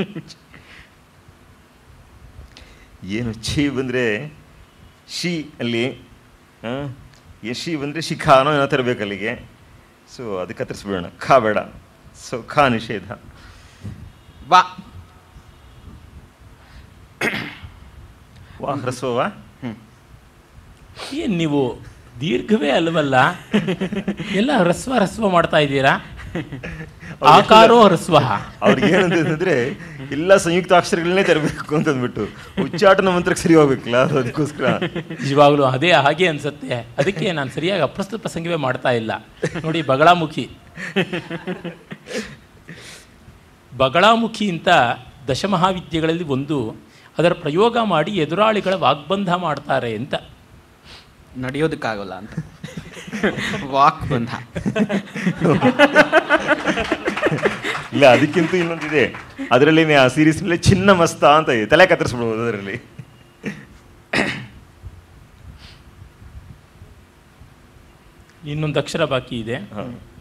ಏನು ಛಿ ಬಂದರೆ ಶಿ ಅಲ್ಲಿ ಹ? ಈ ಶಿ ಬಂದರೆ ಶಿಖ ಅನ್ನೋ ಏನೋ ತರಬೇಕು ಅಲ್ಲಿಗೆ ಸೊ ಅದಕ್ಕೆ ಕತ್ತರಿಸ್ಬಿಡೋಣ ಖಾ ಬೇಡ ಸೊ ಖಾ ನಿಷೇಧ ವಾ ವಾ ಹ್ರಸ್ವವಾ ಏನು ನೀವು ದೀರ್ಘವೇ ಅಲ್ವಲ್ಲ ಎಲ್ಲ ಹ್ರಸ್ವ ಹ್ರಸ್ವ ಮಾಡ್ತಾ ಇದ್ದೀರಾ ಆಕಾರೋ ಹ್ರಸ್ವ ಅವ್ರಿಗೆ ಏನಂತಂದ್ರೆ ಎಲ್ಲ ಸಂಯುಕ್ತ ಅಕ್ಷರಗಳನ್ನೇ ತರಬೇಕು ಅಂತಂದ್ಬಿಟ್ಟು ಉಚ್ಚಾಟನ ಮಂತ್ರಕ್ಕೆ ಸರಿ ಹೋಗ್ಬೇಕಲ್ಲ ಅದು ಅದಕ್ಕೋಸ್ಕರ ನಿಜವಾಗ್ಲೂ ಅದೇ ಹಾಗೆ ಅನ್ಸುತ್ತೆ ಅದಕ್ಕೆ ನಾನು ಸರಿಯಾಗಿ ಅಪ್ರಸ್ತುತ ಪ್ರಸಂಗವೇ ಮಾಡ್ತಾ ಇಲ್ಲ ನೋಡಿ ಬಗಳಾಮುಖಿ ಬಗಳಾಮುಖಿ ಅಂತ ದಶಮಹಾವಿದ್ಯೆಗಳಲ್ಲಿ ಒಂದು ಅದರ ಪ್ರಯೋಗ ಮಾಡಿ ಎದುರಾಳಿಗಳ ವಾಗ್ಬಂಧ ಮಾಡ್ತಾರೆ ಅಂತ ನಡೆಯೋದಕ್ಕಾಗಲ್ಲ ಅಂತ ವಾಕ್ ಬಂಧ ಇಲ್ಲ ಅದಕ್ಕಿಂತ ಇನ್ನೊಂದಿದೆ ಅದರಲ್ಲಿ ಆ ಸೀರೀಸ್ನಲ್ಲಿ ಚಿನ್ನ ಮಸ್ತ ಅಂತ ಇದೆ ತಲೆ ಕತ್ತರಿಸ್ಬಿಡ್ಬೋದು ಅದರಲ್ಲಿ ಇನ್ನೊಂದು ಅಕ್ಷರ ಬಾಕಿ ಇದೆ ಹ.